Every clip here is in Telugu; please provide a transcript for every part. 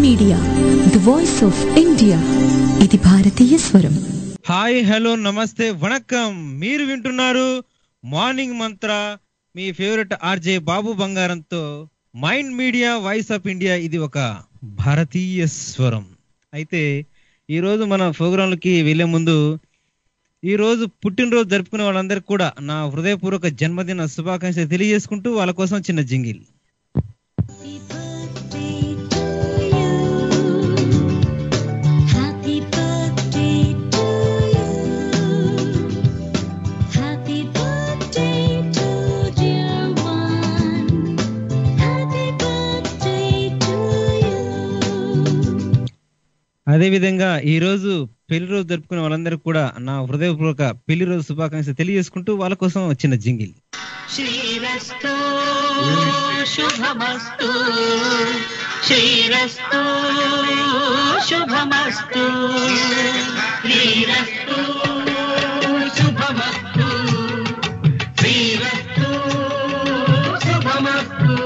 Media the voice of India ఇది భారతీయ స్వరం హాయ్ హలో నమస్తే వణకం మీరు వింటున్నారు మార్నింగ్ మంత్ర మీ ఫేవరెట్ ఆర్జే బాబు బంగారంతో mind media voice of India ఇది ఒక భారతీయ స్వరం అయితే ఈరోజు మన ప్రోగ్రాంలకి వెళ్ళే ముందు ఈ రోజు పుట్టినరోజు జరుపుకునే వాళ్ళందరికీ కూడా నా హృదయపూర్వక జన్మదిన శుభాకాంక్షలు తెలియజేసుకుంటూ వాళ్ళ కోసం చిన్న jingle Happy birthday to you. Happy birthday to dear one. Happy birthday to you. అదే విధంగా ఈ రోజు పెళ్లి రోజు జరుపుకునే వాళ్ళందరికీ కూడా నా హృదయపూర్వక పెళ్లి రోజు శుభాకాంక్షలు తెలియజేసుకుంటూ వాళ్ళ కోసం చిన్న జింగిల్ శ్రీరస్తు శుభమస్తు శ్రీరస్తు శుభమస్తు శ్రీరస్తు శుభమస్తు శ్రీరస్తు శుభమస్తు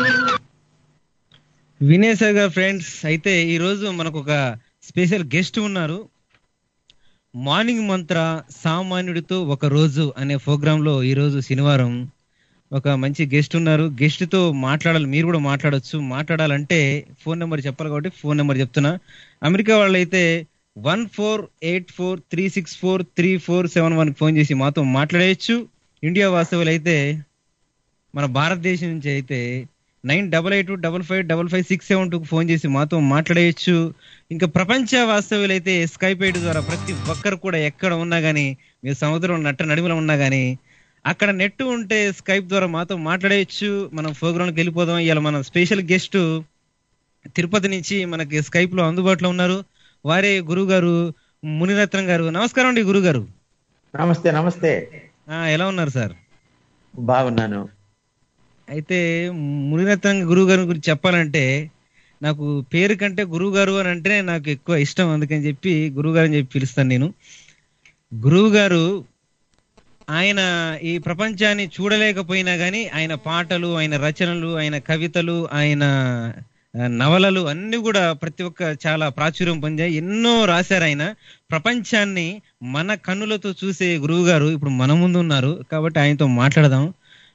వినేశారుగా ఫ్రెండ్స్ అయితే ఈ రోజు మనకు ఒక స్పెషల్ గెస్ట్ ఉన్నారు మార్నింగ్ మంత్ర సామాన్యుడితో ఒక రోజు అనే ప్రోగ్రామ్ లో ఈ రోజు శనివారం ఒక మంచి గెస్ట్ ఉన్నారు గెస్ట్ తో మాట్లాడాలి మీరు కూడా మాట్లాడొచ్చు మాట్లాడాలంటే ఫోన్ నెంబర్ చెప్పాలి కాబట్టి ఫోన్ నెంబర్ చెప్తున్నా అమెరికా వాళ్ళైతే one four eight four three six four three four seven one phone చేసి మాతో మాట్లాడేయచ్చు ఇండియా వాస్తవులు అయితే మన భారతదేశం నుంచి అయితే nine double eight double five double five six seven two phone చేసి మాతో మాట్లాడేయచ్చు ఇంకా ప్రపంచ వాస్తవ్యులు అయితే స్కైప్ ఎయిట్ ద్వారా ప్రతి ఒక్కరు కూడా ఎక్కడ ఉన్నా గానీ మీరు సముద్రం నట్ట నడిమిలో ఉన్నా గానీ అక్కడ నెట్ ఉంటే స్కైప్ ద్వారా మాతో మాట్లాడేయచ్చు మనం ప్రోగ్రామ్కి వెళ్ళిపోదాం ఇవాళ మన స్పెషల్ గెస్ట్ తిరుపతి నుంచి మనకి స్కైప్ లో అందుబాటులో ఉన్నారు వారే గురువు గారు మునిరత్నం గారు నమస్కారం అండి గురువు గారు నమస్తే నమస్తే ఎలా ఉన్నారు సార్ బాగున్నాను అయితే మునిరత్నం గురువు గారి గురించి చెప్పాలంటే నాకు పేరు కంటే గురువు గారు అని అంటే నాకు ఎక్కువ ఇష్టం అందుకని చెప్పి గురువు గారు అని చెప్పి పిలుస్తాను నేను గురువు గారు ఆయన ఈ ప్రపంచాన్ని చూడలేకపోయినా గానీ ఆయన పాటలు ఆయన రచనలు ఆయన కవితలు ఆయన ఆ, నవలలు అన్ని కూడా ప్రతి ఒక్క చాలా ప్రాచుర్యం పొందాయి ఎన్నో రాశారు ఆయన ప్రపంచాన్ని మన కన్నులతో చూసే గురువు గారు ఇప్పుడు మన ముందు ఉన్నారు కాబట్టి ఆయనతో మాట్లాడదాం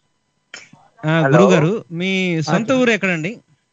ఆ, హలో. గురువు గారు మీ సొంత ఊరు ఎక్కడండి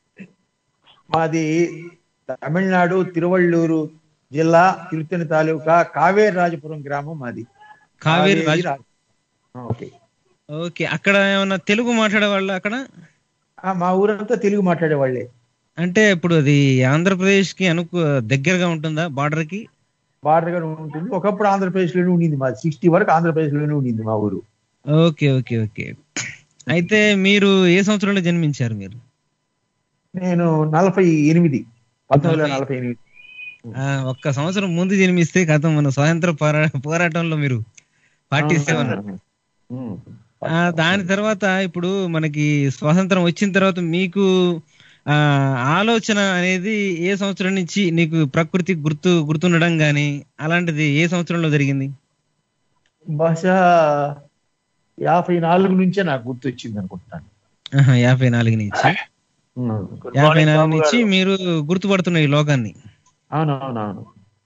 మాది తమిళనాడు తిరువళ్ళూరు జిల్లా తిరుత్తని తాలూకా కావేరి రాజపురం గ్రామం మాది కావేరి రాజ రా- ఓకే ఓకే అక్కడ ఏమన్నా తెలుగు మాట్లాడే వాళ్ళు అక్కడ ఆ, మా ఊరంతా తెలుగు మాట్లాడే వాళ్ళే అంటే ఇప్పుడు అది ఆంధ్రప్రదేశ్ కి అనుకు దగ్గరగా ఉంటుందా బార్డర్ కి బార్డర్ గా ఉంటుంది ఒకప్పుడు ఆంధ్రప్రదేశ్ లోనే ఉండింది మా సిక్స్టీ వరకు ఆంధ్రప్రదేశ్ లోనే ఉండింది మా ఊరు ఓకే ఓకే ఓకే అయితే మీరు ఏ సంవత్సరంలో జన్మించారు మీరు నేను నలభై ఎనిమిది పంతొమ్మిది వందల నలభై ఎనిమిది ఆ, ఒక్క సంవత్సరం ముందు జన్మిస్తే కథం మన స్వాతంత్ర పోరా పోరాటంలో మీరు పార్టిసిపేట్ ఉమ్. ఆ, దాని తర్వాత ఇప్పుడు మనకి స్వాతంత్రం వచ్చిన తర్వాత మీకు ఆ ఆలోచన అనేది ఏ సంవత్సరం నుంచి నీకు ప్రకృతి గుర్తు గుర్తుండడం గాని అలాంటిది ఏ సంవత్సరంలో జరిగింది బహుశా యాభై నాలుగు నుంచే నాకు గుర్తొచ్చింది అనుకుంటున్నాను ఆహా, యాభై నాలుగు నుంచి ఉమ్. యాభై నాలుగు నుంచి మీరు గుర్తుపడుతున్నారు ఈ లోకాన్ని అవునవునవును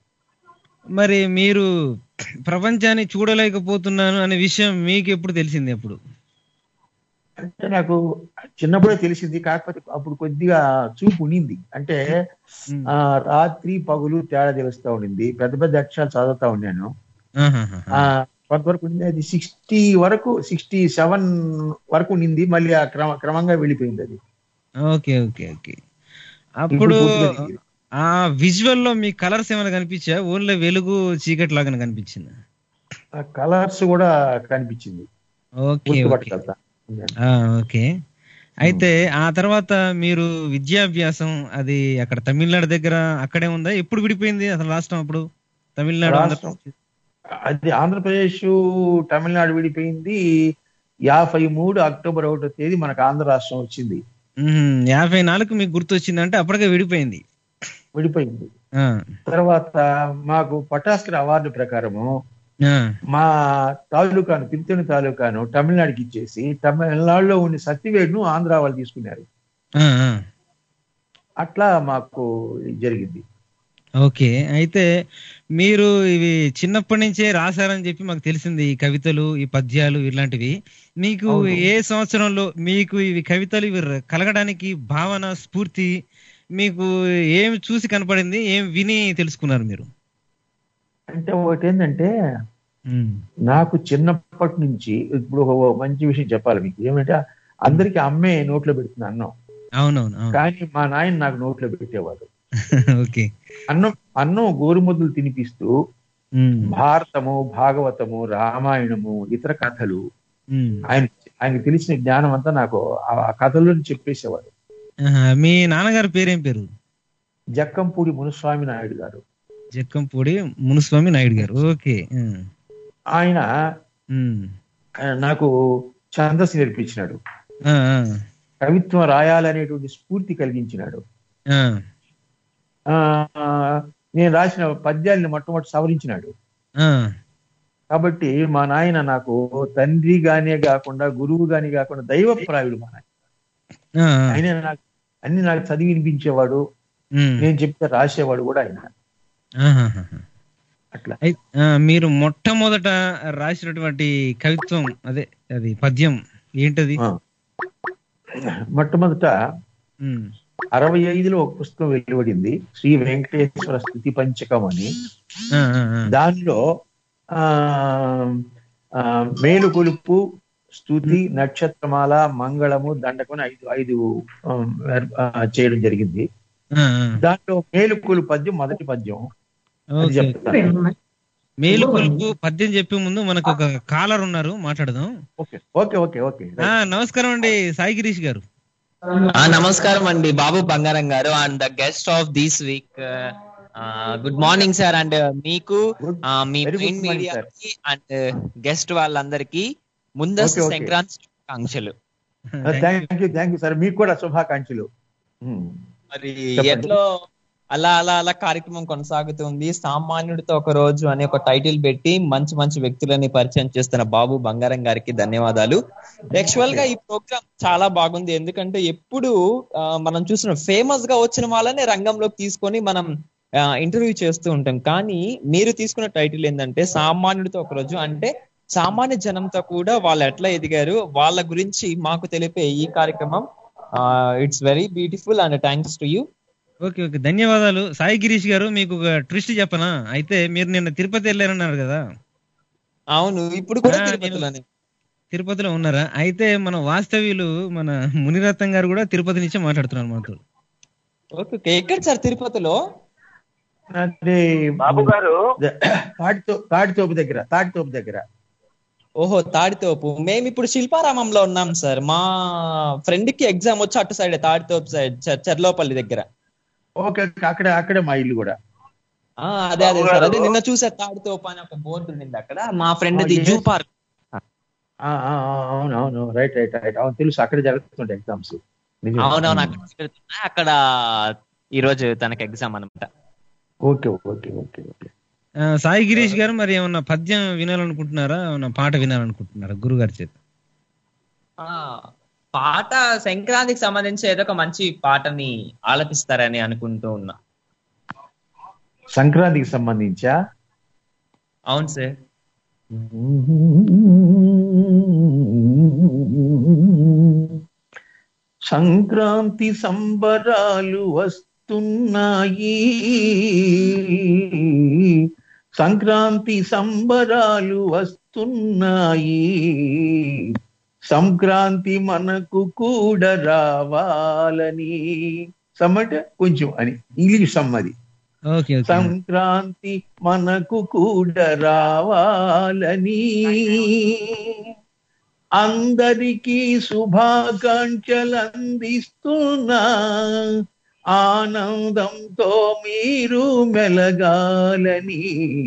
మరి మీరు ప్రపంచాన్ని చూడలేకపోతున్నాను అనే విషయం మీకు ఎప్పుడు తెలిసింది ఎప్పుడు అంటే నాకు చిన్నప్పుడే తెలిసింది కాకపోతే అప్పుడు కొద్దిగా చూపు ఉండింది అంటే ఉమ్. ఆ రాత్రి పగులు తేడా తెలుస్తా ఉండింది పెద్ద పెద్ద అక్షరాలు చదువుతా ఉన్నాను ఆహాహాహా. ఆ కొంతవరకు ఉండింది అది సిక్స్టీ వరకు సిక్స్టీ సెవెన్ వరకు ఉండింది మళ్ళీ ఆ క్రమ క్రమంగా వెళ్ళిపోయింది అది ఓకే ఓకే ఓకే అప్పుడు పూర్తిగా దిగింది. ఆ విజువల్ లో మీ కలర్స్ ఏమైనా కనిపించా ఓన్లీ వెలుగు చీకటి లాగానే కనిపించింది ఆ కలర్స్ కూడా కనిపించింది ఓకే ఓకే గుర్తుపట్టగలుగుతా ఆ, ఓకే అయితే ఆ తర్వాత మీరు విద్యాభ్యాసం అది అక్కడ తమిళనాడు దగ్గర అక్కడే ఉందా ఎప్పుడు విడిపోయింది అసలు రాష్ట్రం అప్పుడు తమిళనాడు రాష్ట్రం. అది ఆంధ్రప్రదేశ్ తమిళనాడు విడిపోయింది యాభై మూడు అక్టోబర్ ఒకటో తేదీ మనకు ఆంధ్ర రాష్ట్రం వచ్చింది మ్మ్. యాభై నాలుగు మీకు గుర్తు వచ్చిందంటే అప్పటికే విడిపోయింది విడిపోయింది ఆ, తర్వాత మాకు పటాస్కర్ అవార్డు ప్రకారము ఆ, మా తాలూకాను తిరుత్తని తాలూకాను తమిళనాడుకి ఇచ్చేసి తమిళనాడులో ఉండే సత్యవేడును ఆంధ్ర వాళ్ళు తీసుకున్నారు ఆ, ఆ. అట్లా మాకు జరిగింది ఓకే అయితే మీరు ఇవి చిన్నప్పటి నుంచే రాశారని చెప్పి మాకు తెలిసింది ఈ కవితలు ఈ పద్యాలు ఇలాంటివి మీకు అవును. ఏ సంవత్సరంలో మీకు ఇవి కవితలు ఇవి ర- కలగడానికి భావన స్ఫూర్తి మీకు ఏం చూసి కనపడింది ఏం విని తెలుసుకున్నారు మీరు అంటే ఒకటి ఏంటంటే ఉమ్, నాకు చిన్నప్పటి నుంచి ఇప్పుడు ఒక మంచి విషయం చెప్పాలి మీకు ఏమంటే అందరికి అమ్మే నోట్లో పెడుతుంది అన్నం అవునవును అవును కానీ మా నాయన నాకు నోట్లో పెట్టేవాడు ఓకే అన్నం అన్నం గోరుముద్దలు తినిపిస్తూ ఉమ్, భారతము భాగవతము రామాయణము ఇతర కథలు ఉమ్. ఆయన ఆయనకు తెలిసిన జ్ఞానం అంతా నాకు ఆ ఆ కథల్లో చెప్పేసేవాడు ఆహా, మీ నాన్నగారి పేరేం పేరు జక్కంపూడి మునుస్వామి నాయుడు గారు జక్కంపూడి మునుస్వామి నాయుడు గారు ఓకే ఉమ్, ఆయన ఉమ్. ఆ, నాకు ఛందస్సు నేర్పించినాడు ఆ, ఆ, కవిత్వం రాయాలనేటువంటి స్ఫూర్తి కలిగించినాడు ఆ. ఆ నేను రాసిన పద్యాల్ని మొట్టమొదటి సవరించినాడు ఆ, కాబట్టి మా నాయన నాకు తండ్రి గానే కాకుండా గురువు గాని కాకుండా దైవప్రాయుడు మా నాయన ఆ, ఆయన నాకు అన్ని నాకు చదివి వినిపించేవాడు ఉమ్. నేను చెప్తే రాసేవాడు కూడా ఆయన ఆహాహాహా. అట్లా అయి- ఆ, మీరు మొట్టమొదట రాసినటువంటి కవిత్వం అదే అది పద్యం ఏంటది ఆ. మొట్టమొదట ఉమ్, అరవై ఐదులో ఒక పుస్తకం వెలువడింది శ్రీ వెంకటేశ్వర స్థుతి పంచకం అని ఆ, ఆ, ఆ. దానిలో ఆ ఆ, మేలు కొలుపు స్థుతి నక్షత్రమాల మంగళము దండకం ఐదు ఐదు ఆ, ఆ, చేయడం జరిగింది ఆ, ఆ. దాంట్లో మేలు కొలుపు పద్యం మొదటి పద్యం అది ఓకే. చెప్తాను మేలు కొలుపు పద్యం చెప్పే ముందు మనకు ఒక కాలర్ ఉన్నారు మాట్లాడదాం ఓకే ఓకే ఓకే ఓకే ఆ నమస్కారం అండి సాయి గిరీష్ గారు ఆ నమస్కారం అండి Babu Bangaram garu and the guest of this week good morning sir and మీకు Good. ఆ, మీ Very good మెయిన్ morning, మీడియాకి అండ్ గెస్ట్ వాళ్ళందరికీ ముందస్తు Okay, okay. సంక్రాంతి శుభాకాంక్షలు thank you thank you sir మీకు కూడా శుభాకాంక్షలు ఉమ్. మరి చెప్పండి. ఎట్లో అలా అలా అలా కార్యక్రమం కొనసాగుతుంది సామాన్యుడితో ఒక రోజు అనే ఒక టైటిల్ పెట్టి మంచి మంచి వ్యక్తులని పరిచయం చేస్తున్న బాబు బంగారం గారికి ధన్యవాదాలు యాక్చువల్ గా ఈ ప్రోగ్రామ్ చాలా బాగుంది ఎందుకంటే ఎప్పుడు ఆ, మనం చూసిన ఫేమస్ గా వచ్చిన వాళ్ళనే రంగంలోకి తీసుకొని మనం ఇంటర్వ్యూ చేస్తూ ఉంటాం కానీ మీరు తీసుకున్న టైటిల్ ఏంటంటే సామాన్యుడితో ఒక రోజు అంటే సామాన్య జనంతో కూడా వాళ్ళు ఎట్లా ఎదిగారు వాళ్ళ గురించి మాకు తెలిపే ఈ కార్యక్రమం it's very beautiful and thanks to you okay okay ధన్యవాదాలు సాయి గిరీష్ గారు మీకు ఒక ట్విస్ట్ చెప్పనా అయితే మీరు నిన్న తిరుపతి వెళ్ళారన్నారు కదా అవును ఇప్పుడు కూడా ఆ, నేను- తిరుపతిలోనే తిరుపతిలో ఉన్నారా అయితే మన వాస్తవ్యులు మన మునిరత్నం గారు కూడా తిరుపతి నుంచే మాట్లాడుతున్నారు మనతో ఓకే ఓకే ఎక్కడ సార్ తిరుపతిలో అదే బాబు గారు తాటితో తాటితోపు దగ్గర తాటితోపు దగ్గర ఓహో తాడితోపు మేము ఇప్పుడు శిల్పారామంలో ఉన్నాం సార్ మా ఫ్రెండ్ కి ఎగ్జామ్ వచ్చి అటు సైడ్ తాడితోపు సైడ్ చ- చర్లోపల్లి దగ్గర ఓకే అక్కడ అక్కడే మా ఇల్లు కూడా ఆ అదే అదే సార్ అదే నిన్న చూసా తాడితోపు అని ఒక బోర్డు ఉండింది అక్కడ మా friend the yes. Zoo park ఆ, ఆ, ఆ, అవును అవును రైట్ రైట్ రైట్ అవును తెలుసు అక్కడ జరుగుతుంటాయి ఎగ్జామ్స్ అవునవును అక్కడ జరుగుతున్నాయి. అక్కడ ఈ రోజు తనకి ఎగ్జామ్ అనమాట ఓకే ఓకే ఓకే ఓకే ఆ, సాయి గిరీష్ గారు మరి ఏమన్నా పద్యం వినాలనుకుంటున్నారా ఏమన్నా పాట వినాలనుకుంటున్నారా గురుగారి చేత ఆ పాట సంక్రాంతికి సంబంధించి ఏదో ఒక మంచి పాటని ఆలపిస్తారని అనుకుంటూ ఉన్నా సంక్రాంతికి సంబంధించా అవును సార్ సంక్రాంతి సంబరాలు వస్తున్నాయి సంక్రాంతి సంబరాలు వస్తున్నాయి సంక్రాంతి మనకు కూడా రావాలని సమ్మట కొంచెం అని ఇంగ్లీష్ సమ్మది ఓకే ఓకే సంక్రాంతి మనకు కూడా రావాలని అందరికీ శుభాకాంక్షలు అందిస్తున్నా ఆనందంతో మీరు మెలగాలని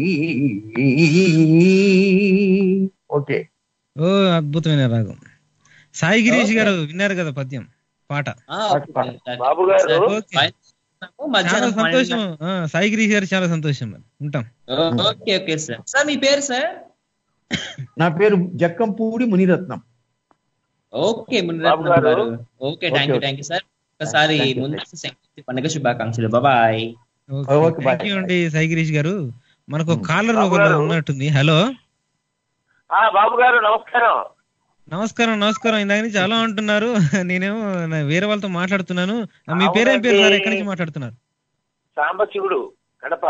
ఓకే ఓ అద్భుతమైన రాగం సాయి గిరీష్ గారు విన్నారు కదా పద్యం పాట ఆ, పాట, పాట. బాబు గారు ఓకే. చాలా మధ్యాహ్నం సంతోషం ఆ, సాయి గిరీష్ గారు చాలా సంతోషం మరి ఉంటాం పన్నెండు- ఓకే ఓకే సార్ సార్ మీ పేరు సార్ నా పేరు Jakkampudi Muniratnam okay Muniratnam Babu garu. Garu okay thank you okay. Thank you sir ఒక్కసారి Thank you, ముందస్తు సంక్రాంతి పండుగ శుభాకాంక్షలు బాబాయ్ okay okay, bye. Thank you అండి సాయి గిరీష్ గారు మనకు ఒక కాలర్ బాబు ఒకరు గారు. ఉన్నట్టుంది హలో ఆ బాబు గారు నమస్కారం నమస్కారం నమస్కారం ఇందాక నుంచి అలా అంటున్నారు నేనేమో నా- వేరే వాళ్ళతో మాట్లాడుతున్నాను మీ పేరేం పేరు సార్ ఎక్కడి నుంచి మాట్లాడుతున్నారు సాంబశివుడు కడప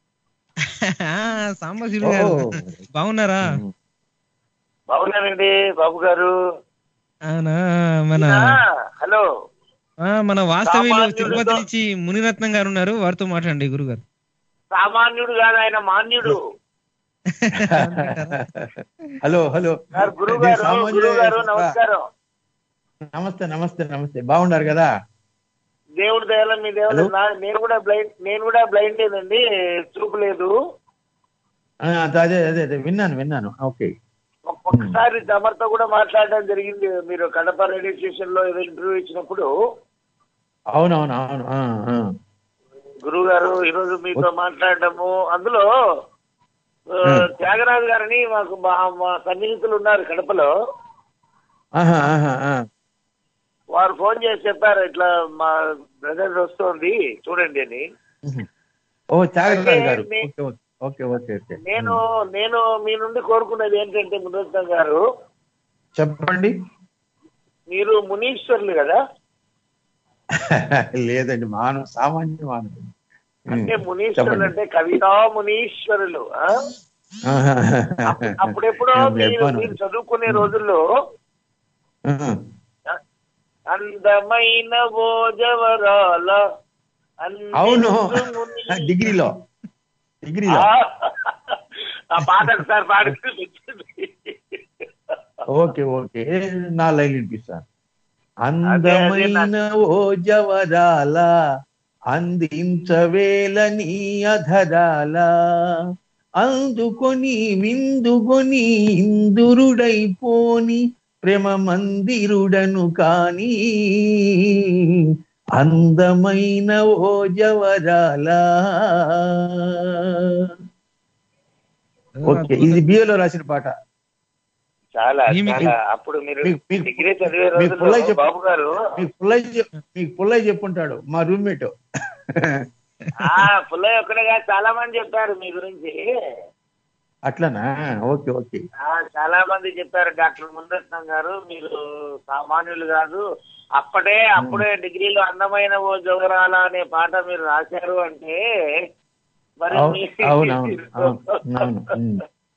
సాంబశివుడు గారు ఓ. బాగున్నారా బాగున్నారండి బాబు గారు అవునా మన ఆ, హలో ఆ, మన వాస్తవ్యులు సామాన్యుడితో- తిరుపతి నుంచి మునిరత్నం గారు ఉన్నారు వారితో మాట్లాడండి గురుగారు సామాన్యుడు కాదు ఆయన మాన్యుడు హలో హలో సార్ గురువు నేను గారు సామాన్యుడే గురువు గారు సార్. నమస్కారం నమస్తే నమస్తే నమస్తే బాగున్నారు కదా దేవుడి దయాల మీ దేవుడు హలో. నా- నేను కూడా బ్లైండ్ నేను కూడా బ్లైండ్ లేదండి చూపు లేదు ఆ, అదే అదే అదే విన్నాను విన్నాను ఓకే ఒక్కొక్కసారి తమరితో కూడా మాట్లాడడం జరిగింది మీరు కడప రేడియో స్టేషన్ లో ఏదో ఇంటర్వ్యూ ఇచ్చినప్పుడు అవునవును అవును ఆ, ఆ. గురువు గారు ఈరోజు మీతో మాట్లాడడము అందులో ఆ, త్యాగరాజు గారని మాకు మా మా సన్నిహితులు ఉన్నారు కడపలో ఆహా, ఆహా, ఆ. వారు ఫోన్ చేసి చెప్పారు ఇట్లా మా బ్రదర్ వస్తోంది చూడండి అని ఓ త్యాగరాజు గారు నే- okay okay okay okay okay నేను నేను మీ నుండి కోరుకున్నది ఏంటంటే మునరత్నం గారు చెప్పండి మీరు మునీశ్వర్లు కదా లేదండి మానవ సామాన్య మానవుడు అంటే మునీశ్వరులు అంటే కవితా మునీశ్వరులు ఆ? అప్- అప్పుడెప్పుడో మీరు మీరు చదువుకునే రోజుల్లో అందమైన భోజవరాల అవును అందించు ముని- డిగ్రీలో డిగ్రీలో ఆ, ఆ పాట ఒకసారి పాడుతుంది ఓకే ఓకే నా లైన్ వినిపిస్తాను అందమైన ఓ జవరాల అందించవేల నీ అధరాల అందుకొని విందుకొని ఇందురుడైపోని ప్రేమ మందిరుడను కాని అందమైన ఓ జవరాల ఓకే ఇది బిఏలో రాసిన పాట చాలా మీ- చాలా అప్పుడు మీరు మీకు- మీకు- డిగ్రీ చదివే మీకు రోజుల్లో పుల్లయ్య చెప్ప- బాబు గారు మీకు పుల్లయ్య చెప్- మీకు పుల్లయ్య చెప్పుంటాడు మా రూమ్మేట్ ఆ పుల్లయ్య ఒక్కడే కాదు చాలా మంది చెప్పారు మీ గురించి అట్లనా ఓకే ఓకే ఆ చాలా మంది చెప్పారు డాక్టర్ మునరత్నం గారు మీరు సామాన్యులు కాదు అప్పుడే అప్పుడే డిగ్రీలో అందమైన ఓ జోగరాల అనే పాట మీరు రాశారు అంటే మరి అవు- మీ- అవును అవును అవును అవును ఉమ్.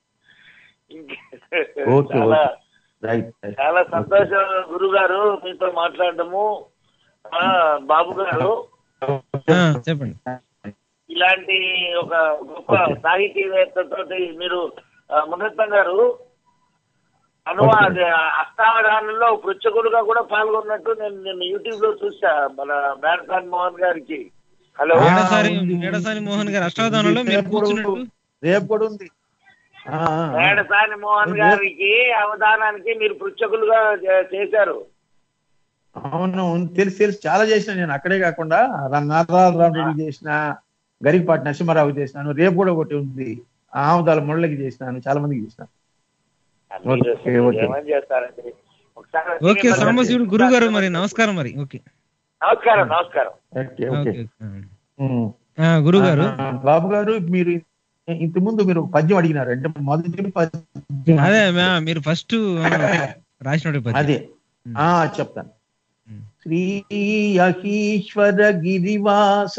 ఓకే చాలా ఓకే రైట్ రైట్. చాలా సంతోషం గురుగారు మీతో మాట్లాడటము ఆ, బాబు గారు ఆ, చెప్పండి ఇలాంటి ఒక గొప్ప సాహితీవేత్తతో మీరు ఆ, మునరత్నం గారు అనువాద అష్టావధానంలో పృచ్చకుడుగా కూడా పాల్గొన్నట్టు నేను నేను యూట్యూబ్ లో చూసా మన బ్యాట్సాన్ మోహన్ గారికి హలో ఆ, మేడసారి ఉంది. మేడసారి మోహన్ గారు అష్టావధానంలో మీరు రేపు కూడా కూర్చున్నట్టు ఉంది. రేపు కూడా ఉంది ఆ, ఆ, ఆ. మేడసాని మోహన్ గారికి అవధానానికి మీరు పృచ్చకులుగా చే- చేశారు అవును ఉంది. తెలుసు తెలుసు చాలా చేసిన నేను అక్కడే కాకుండా నారాయణరావు రెడ్డి చేసిన గరికపాటి నరసింహారావు చేసినాను రేపు కూడా ఒకటి ఉంది ఆముదాల మురళికి చేసినాను చాలా మందికి చేసినాను మీరు ఓకే, అసలు ఓకే. ఏమని చేస్తారండి ఒకసారి ఓకే సాంబశివుడు గురువు గారు మరి నమస్కారం మరి ఓకే నమస్కారం నమస్కారం ఓకే ఓకే ఓకే ఉమ్. గురువు గారు ఆ, బాబు గారు మీరు ఇంత ముందు మీరు ఒక పద్యం అడిగినారు అంటే మొదటి పద్యం అదే మ్యా- మీరు ఫస్ట్ రాసినట్టు పద్యం. అదే ఆ చెప్తాను శ్రీ అహీశ్వర గిరివాస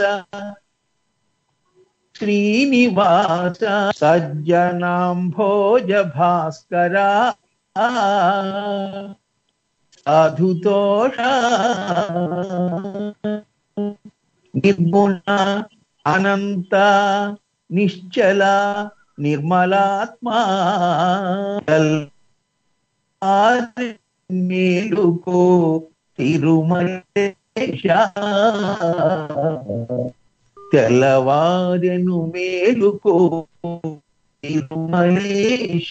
శ్రీనివాస సజ్జనాంభోజ భాస్కర సాధుతోష నిర్గుణ అనంత నిశ్చల నిర్మలాత్మా ఆది మేలుకో తిరుమలేశ తెల్లవారెను మేలుకో తిరుమలేశ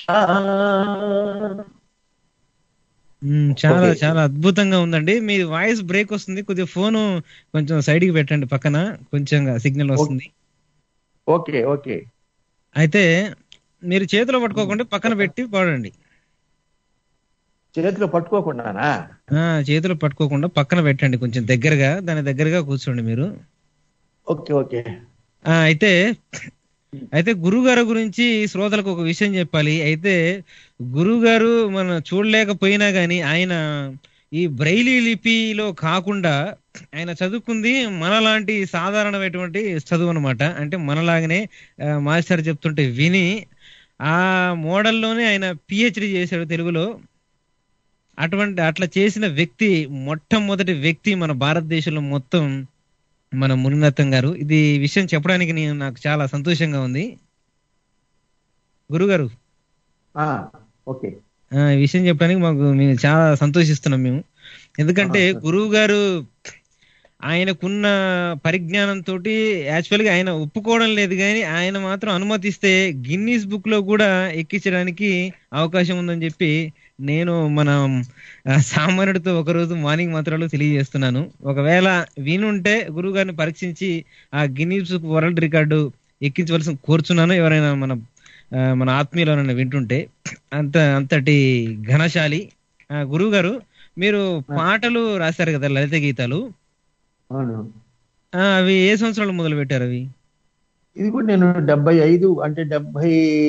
మ్మ్, చాలా ఓకే. చాలా అద్భుతంగా ఉందండి మీ వాయిస్ బ్రేక్ వస్తుంది కొద్దిగా ఫోన్ కొంచెం సైడ్ కి పెట్టండి పక్కన కొంచెం సిగ్నల్ వస్తుంది ఓకే ఓకే అయితే మీరు చేతిలో పట్టుకోకుండా పక్కన పెట్టి పాడండి చేతిలో పట్టుకోకుండానా ఆ, చేతులు పట్టుకోకుండా పక్కన పెట్టండి కొంచెం దగ్గరగా దాని దగ్గరగా కూర్చోండి మీరు ఓకే ఓకే ఆ, అయితే అయితే గురుగారు గురించి శ్రోతలకు ఒక విషయం చెప్పాలి అయితే గురుగారు మనం చూడలేకపోయినా గాని ఆయన ఈ బ్రైలీ లిపిలో కాకుండా ఆయన చదువుకుంది మనలాంటి సాధారణమైనటువంటి చదువు అనమాట అంటే మనలాగానే ఆ, మాస్టర్ చెప్తుంటే విని ఆ మోడల్లోనే ఆయన పిహెచ్డి చేశాడు తెలుగులో అటువంటి అట్లా చేసిన వ్యక్తి మొట్టమొదటి వ్యక్తి మన భారతదేశంలో మొత్తం మన మునిరత్నం గారు ఇది విషయం చెప్పడానికి నేను నాకు చాలా సంతోషంగా ఉంది గురుగారు ఆ, ఓకే ఆ, ఈ విషయం చెప్పడానికి మాకు మేము చాలా సంతోషిస్తున్నాం మేము ఎందుకంటే ఆ, గురువు గారు ఆయనకున్న పరిజ్ఞానంతో యాక్చువల్గా ఆయన ఒప్పుకోవడం లేదు కానీ ఆయన మాత్రం అనుమతిస్తే గిన్నీస్ బుక్ లో కూడా ఎక్కించడానికి అవకాశం ఉందని చెప్పి నేను మన ఆ, సామాన్యుడితో ఒకరోజు మార్నింగ్ మాత్రాలు తెలియజేస్తున్నాను ఒకవేళ వినుంటే గురువు గారిని పరీక్షించి ఆ గిన్నీస్ బుక్ వరల్డ్ రికార్డు ఎక్కించవలసిన కోరుచున్నాను ఎవరైనా మన ఆ, మన ఆత్మీయులు ఎవరైనా వింటుంటే అంత అంతటి ఘనశాలి ఆ, గురువు గారు మీరు పాటలు రాశారు కదా లలిత గీతాలు అవును ఆ, అవి ఏ సంవత్సరాలు మొదలు పెట్టారు అవి ఇది కూడా నేను డెబ్బై ఐదు అంటే డెబ్బై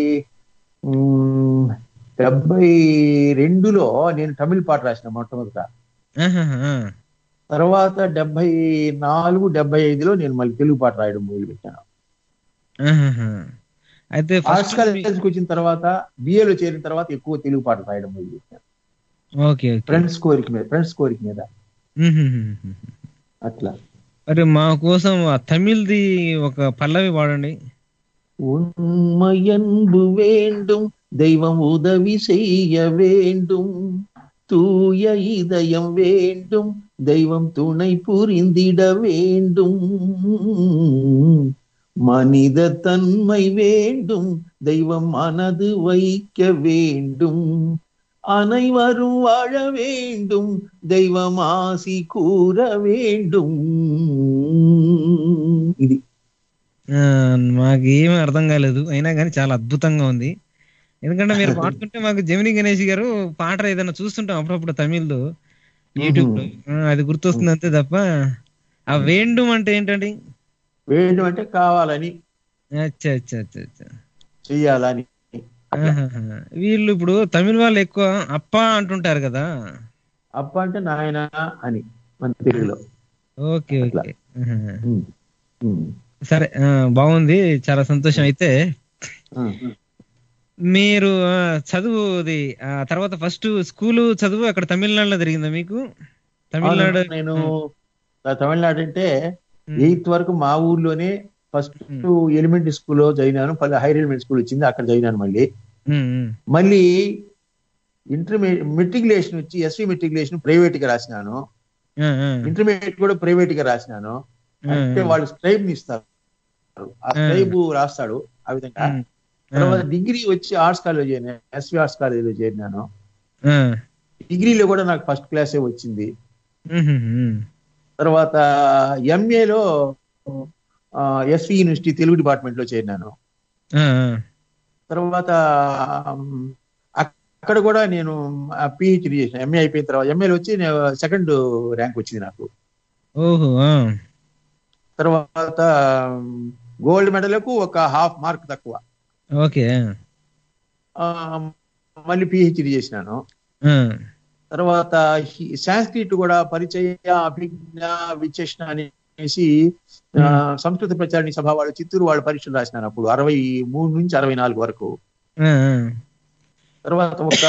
ఉమ్, డెబ్బై రెండులో నేను తమిళ పాట రాసిన మొట్టమొదట ఆహాహా. తర్వాత డెబ్బై నాలుగు డెబ్బై ఐదులో నేను మళ్ళీ తెలుగు పాట రాయడం మొదలు పెట్టాను ఆహాహా. అయితే ఆర్ట్స్ ఫస్ట్ కాలేజ్కి వచ్చిన తర్వాత బిఏలో చేరిన తర్వాత ఎక్కువ తెలుగు పాట రాయడం మొదలు పెట్టాను ఓకే ఓకే ఫ్రెండ్స్ కోరిక మీద ఫ్రెండ్స్ కోరిక మీద మ్మ్. అట్లా మరి మా కోసం ఆ తమిళ్ది ఒక పల్లవి వాడండి உண்மையன்பு வேண்டும் தெய்வம் உதவி செய்ய வேண்டும் தூய இதயம் வேண்டும் தெய்வம் துணை புரிந்திட வேண்டும் மனித தன்மை வேண்டும் தெய்வம் மனது வைக்க வேண்டும் அனைவரும் வாழ வேண்டும் தெய்வம் ஆசி கூற வேண்டும் ఇది ఆ, మాకేమీ అర్థం కాలేదు అయినా కానీ చాలా అద్భుతంగా ఉంది ఎందుకంటే మీరు పాడుతుంటే మాకు జమిని గణేష్ గారు పాట ఏదైనా చూస్తుంటాం అప్పుడప్పుడు తమిళ్లో యూట్యూబ్ లో ఆ, అది గుర్తొస్తుంది అంతే తప్ప ఆ వేండం అంటే ఏంటండి వేయడం అంటే కావాలని అచ్చా అచ్చా అచ్చా అచ్చా చెయ్యాలని ఆహాహా. వీళ్ళు ఇప్పుడు తమిళ వాళ్ళు ఎక్కువ అప్ప అంటుంటారు కదా అప్ప అంటే నాయన అని మన తెలుగులో ఓకే అట్లా. ఓకే ఆహా. ఉమ్. ఉమ్. సరే ఆ, బాగుంది చాలా సంతోషం అయితే ఉమ్. మీరు ఆ, చదువుది ఆ తర్వాత ఫస్ట్ స్కూలు చదువు అక్కడ తమిళనాడులో జరిగిందా మీకు తమిళనాడు అవును, నేను ఆ తమిళనాడు అంటే ఉమ్. ఎయిత్ వరకు మా ఊర్లోనే ఫస్ట్ ఉమ్. ఎలిమెంటరీ స్కూల్లో చదివినాను మళ్ళీ హైర్ ఎలిమెంటరీ స్కూల్ వచ్చింది అక్కడ చదివినాను మళ్ళీ ఉమ్, ఉమ్. మళ్ళీ ఇంటర్మీడియట్ మెట్రికులేషన్ వచ్చి ఎస్వి మెట్రికులేషన్ ప్రైవేట్ గా రాసినాను ఆ, ఆ, ఇంటర్మీడియట్ కూడా ప్రైవేట్ గా రాసినాను అంటే వాళ్ళు స్క్రైబ్ ఇస్తారు ఆ స్క్రైబ్ రాస్తాడు ఆ విధంగా ఉమ్, తర్వాత డిగ్రీ వచ్చి ఆర్ట్స్ కాలేజ్ చేరినాను ఎస్వి ఆర్ట్స్ కాలేజ్ లో చేరినాను ఆ, డిగ్రీలో కూడా నాకు ఫస్ట్ క్లాసే వచ్చింది ఉమ్, ఉమ్, ఉమ్. తర్వాత ఎంఏలో ఎస్వి యూనివర్సిటీ తెలుగు డిపార్ట్మెంట్ లో చేరినాను ఆ, ఆ. తర్వాత ఉమ్, అక్కడ కూడా నేను పిహెచ్డి చేసిన ఎంఏ అయిపోయిన తర్వాత ఎంఏలో వచ్చి సెకండ్ ర్యాంక్ వచ్చింది నాకు ఓహో ఆ. తర్వాత గోల్డ్ మెడల్కు ఒక హాఫ్ మార్క్ తక్కువ ఓకే ఆ, మళ్ళీ పిహెచ్డి చేసినాను ఆ, తర్వాత హి- సాంస్క్రిట్ కూడా పరిచయ అభిజ్ఞ విచేషణ అనేసి ఆ, సంస్కృత ప్రచారణి సభ వాళ్ళు చిత్తూరు వాళ్ళు పరీక్షలు రాసినారు అప్పుడు అరవై మూడు నుంచి అరవై నాలుగు వరకు ఆ, ఆ. తర్వాత ఒక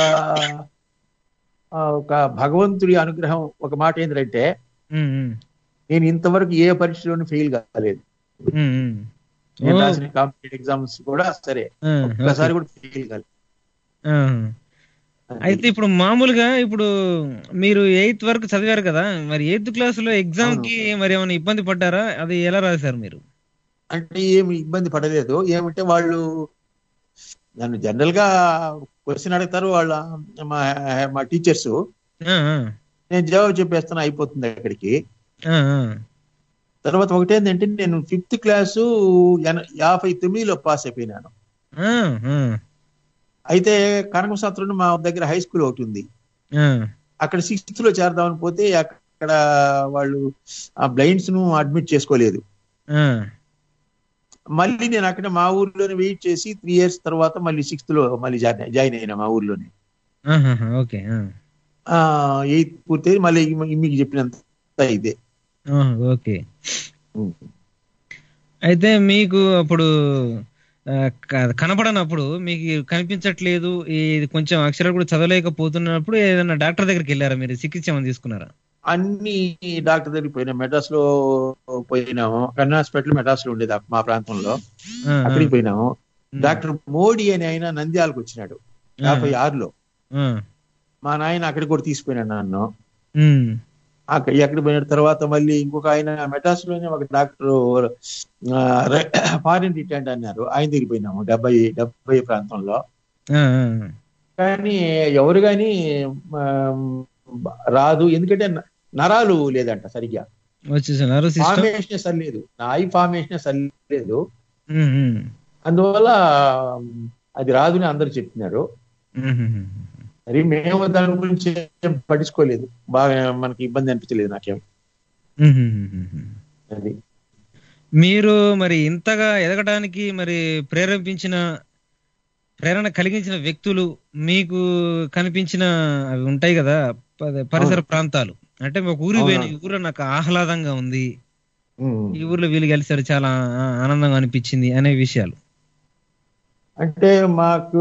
ఆ, ఒక భగవంతుడి అనుగ్రహం ఒక మాట ఏంటంటే ఉమ్, ఉమ్, నేను ఇంతవరకు ఏ పరీక్షలోనూ ఫెయిల్ కాలేదు ఉమ్, ఉమ్. నేను ఓ. రాసిన కాంపిటేటివ్ ఎగ్జామ్స్ కూడా సరే ఆ, ఒక్కసారి ఓకే. కూడా ఫెయిల్ కాలేదు ఆ. అయితే ఇప్పుడు మామూలుగా ఇప్పుడు మీరు ఎయిత్ వరకు చదివారు కదా మరి ఎయిత్ క్లాస్ లో ఎగ్జామ్ అవును. కి మరి ఏమైనా ఇబ్బంది పడ్డారా అది ఎలా రాశారు మీరు అంటే ఏమి ఇబ్బంది పడలేదు ఏమంటే వాళ్ళు నన్ను జనరల్ గా క్వశ్చన్ అడుగుతారు వాళ్ళ మా మా టీచర్స్ ఆ, ఆ, నేను జవాబు చెప్పేస్తాను అయిపోతుంది అక్కడికి ఆ, ఆ. తర్వాత ఒకటేంటంటే నేను ఫిఫ్త్ క్లాసు ఎన- యాభై తొమ్మిదిలో పాస్ అయిపోయినాను ఆ, ఆ, అయితే కనకశాస్త్రం మా దగ్గర హై స్కూల్ ఒకటి ఉంది ఆ, అక్కడ సిక్స్త్ లో చేరదామని పోతే అక్కడ వాళ్ళు ఆ బ్లైండ్స్ ను అడ్మిట్ చేసుకోలేదు ఆ, మళ్ళీ నేను అక్కడ మా ఊర్లోనే వెయిట్ చేసి త్రీ ఇయర్స్ తర్వాత మళ్ళీ సిక్స్త్ లో మళ్ళీ జాయిన్ జాయిన్ అయినా మా ఊర్లోనే ఆహాహా, ఓకే ఆ, ఆ ఎయిత్ పూర్తయి మళ్ళీ ఈ- మీకు చెప్పినంత ఇదే ఆ, ఓకే అయితే మీకు అప్పుడు ఆ, క- కనపడనప్పుడు మీకు కనిపించట్లేదు ఇది కొంచెం అక్షరాలు కూడా చదవలేకపోతున్నప్పుడు ఏదైనా డాక్టర్ దగ్గరికి వెళ్ళారా మీరు చికిత్స ఏమైనా తీసుకున్నారా అన్ని డాక్టర్ దగ్గరికి పోయినా మెడ్రాస్ లో పోయినాము కన్నా హాస్పిటల్ మెడ్రాస్ లో ఉండేది ఆ- మా ప్రాంతంలో ఆ, ఆ, అక్కడికి పోయినాము ఉమ్, డాక్టర్ మోడీ అని ఆయన నంద్యాలకు వచ్చినాడు యాభై ఆరులో ఆ, మా నాయన అక్కడికి కూడా తీసుకుపోయినాడు నన్ను ఉమ్, అక్కడ ఎక్కడికి పోయిన తర్వాత మళ్ళీ ఇంకొక ఆయన మెడ్రాస్ లోనే ఒక డాక్టర్ ఫారిన్ రిటైర్డ్ అన్నారు ఆయన దగ్గరికి పోయినాము డెబ్బై డెబ్బై ప్రాంతంలో ఆ, ఆ, కానీ ఎవరు కానీ రాదు ఎందుకంటే న- నరాలు లేదంట సరిగ్గా వచ్చేసినారు సిస్టమ్ ఫార్మేషన్ సరిలేదు నా ఐ ఫార్మేషన్ సరిలేదు అందువల్ల అది రాదు అని అందరు చెప్తున్నారు మరి మేము దాని గురించి ఏం పట్టించుకోలేదు బాగా మనకి ఇబ్బంది అనిపించలేదు నాకేం అది మీరు మరి ఇంతగా ఎదగడానికి మరి ప్రేరేపించిన ప్రేరణ కలిగించిన వ్యక్తులు మీకు కనిపించిన అవి ఉంటాయి కదా ప- పరిసర ప్రాంతాలు అంటే ఒక ఊరి పోయిన ఈ ఊర్లో నాకు ఆహ్లాదంగా ఉంది ఉమ్. ఈ ఊర్లో వీళ్ళు కలిసారు చాలా ఆ- ఆనందంగా అనిపించింది అనే విషయాలు అంటే మాకు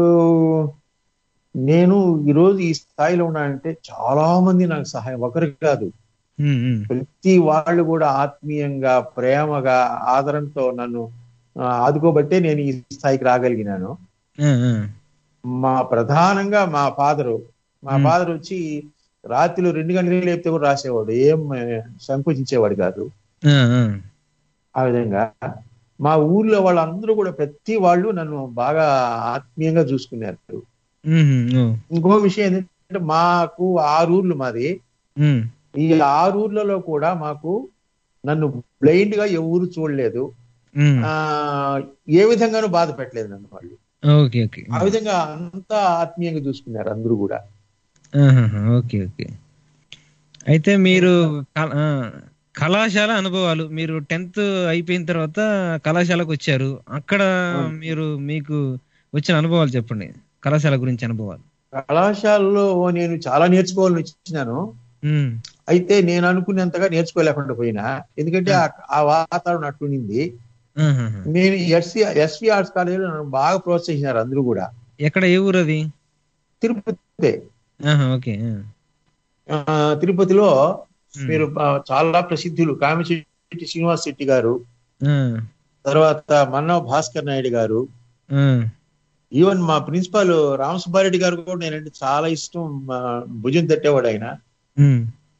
నేను ఈరోజు ఈ స్థాయిలో ఉన్నానంటే చాలా మంది నాకు సహాయం ఒకరు కాదు ఉమ్, ఉమ్, ప్రతి వాళ్ళు కూడా ఆత్మీయంగా ప్రేమగా ఆదరణతో నన్ను ఆ, ఆదుకోబట్టే నేను ఈ స్థాయికి రాగలిగినాను ఆ, ఆ, మా ప్రధానంగా మా ఫాదరు మా Hmm. ఫాదర్ వచ్చి రాత్రిలో రెండు గంటలు లేపితే కూడా రాసేవాడు ఏం ఆ, సంకోచించేవాడు కాదు ఆ, ఆ. ఆ విధంగా మా ఊర్లో వాళ్ళందరూ కూడా ప్రతి వాళ్ళు నన్ను బాగా ఆత్మీయంగా చూసుకున్నారు ఉమ్, ఉమ్, ఇంకో విషయం ఏంటంటే మాకు ఆరు ఊర్లు మాది ఉమ్, ఈ ఆరు ఊర్లలో కూడా మాకు నన్ను బ్లైండ్ గా ఎవరు చూడలేదు ఉమ్. ఆ ఏ విధంగానూ బాధ పెట్టలేదు నన్ను వాళ్ళు ఓకే ఓకే ఆ విధంగా అంతా ఆత్మీయంగా చూసుకున్నారు అందరూ కూడా ఆహాహా, ఓకే ఓకే అయితే మీరు క- ఆ, కళాశాల అనుభవాలు మీరు టెన్త్ అయిపోయిన తర్వాత కళాశాలకు వచ్చారు అక్కడ మీరు మీకు వచ్చిన అనుభవాలు చెప్పండి కళాశాల గురించి అనుభవాలు కళాశాలలో నేను చాలా నేర్చుకోవాలని వచ్చినాను ఉమ్, అయితే నేను అనుకునేంతగా నేర్చుకోలేకుండా పోయినా ఎందుకంటే ఆ- ఆ వాతావరణం అట్లుండింది ఆహాహా. నేను ఎస్సీ ఎస్వి ఆర్ట్స్ కాలేజీలో నన్ను బాగా ప్రోత్సహించినారు అందరూ కూడా ఎక్కడ ఏ ఊరు అది తిరుపతి ఆహా, ఓకే ఆ. ఆ, తిరుపతిలో ఉమ్, మీరు ఆ, చాలా ప్రసిద్ధులు కామిశెట్టి శ్రీనివాస్ శెట్టి గారు ఆ, తర్వాత మన్నవ భాస్కర్ నాయుడు గారు ఆ, ఈవెన్ మా ప్రిన్సిపాల్ రామసుబ్బారెడ్డి గారు కూడా నేనంటే చాలా ఇష్టం మా భుజం తట్టేవాడు ఆయన ఉమ్,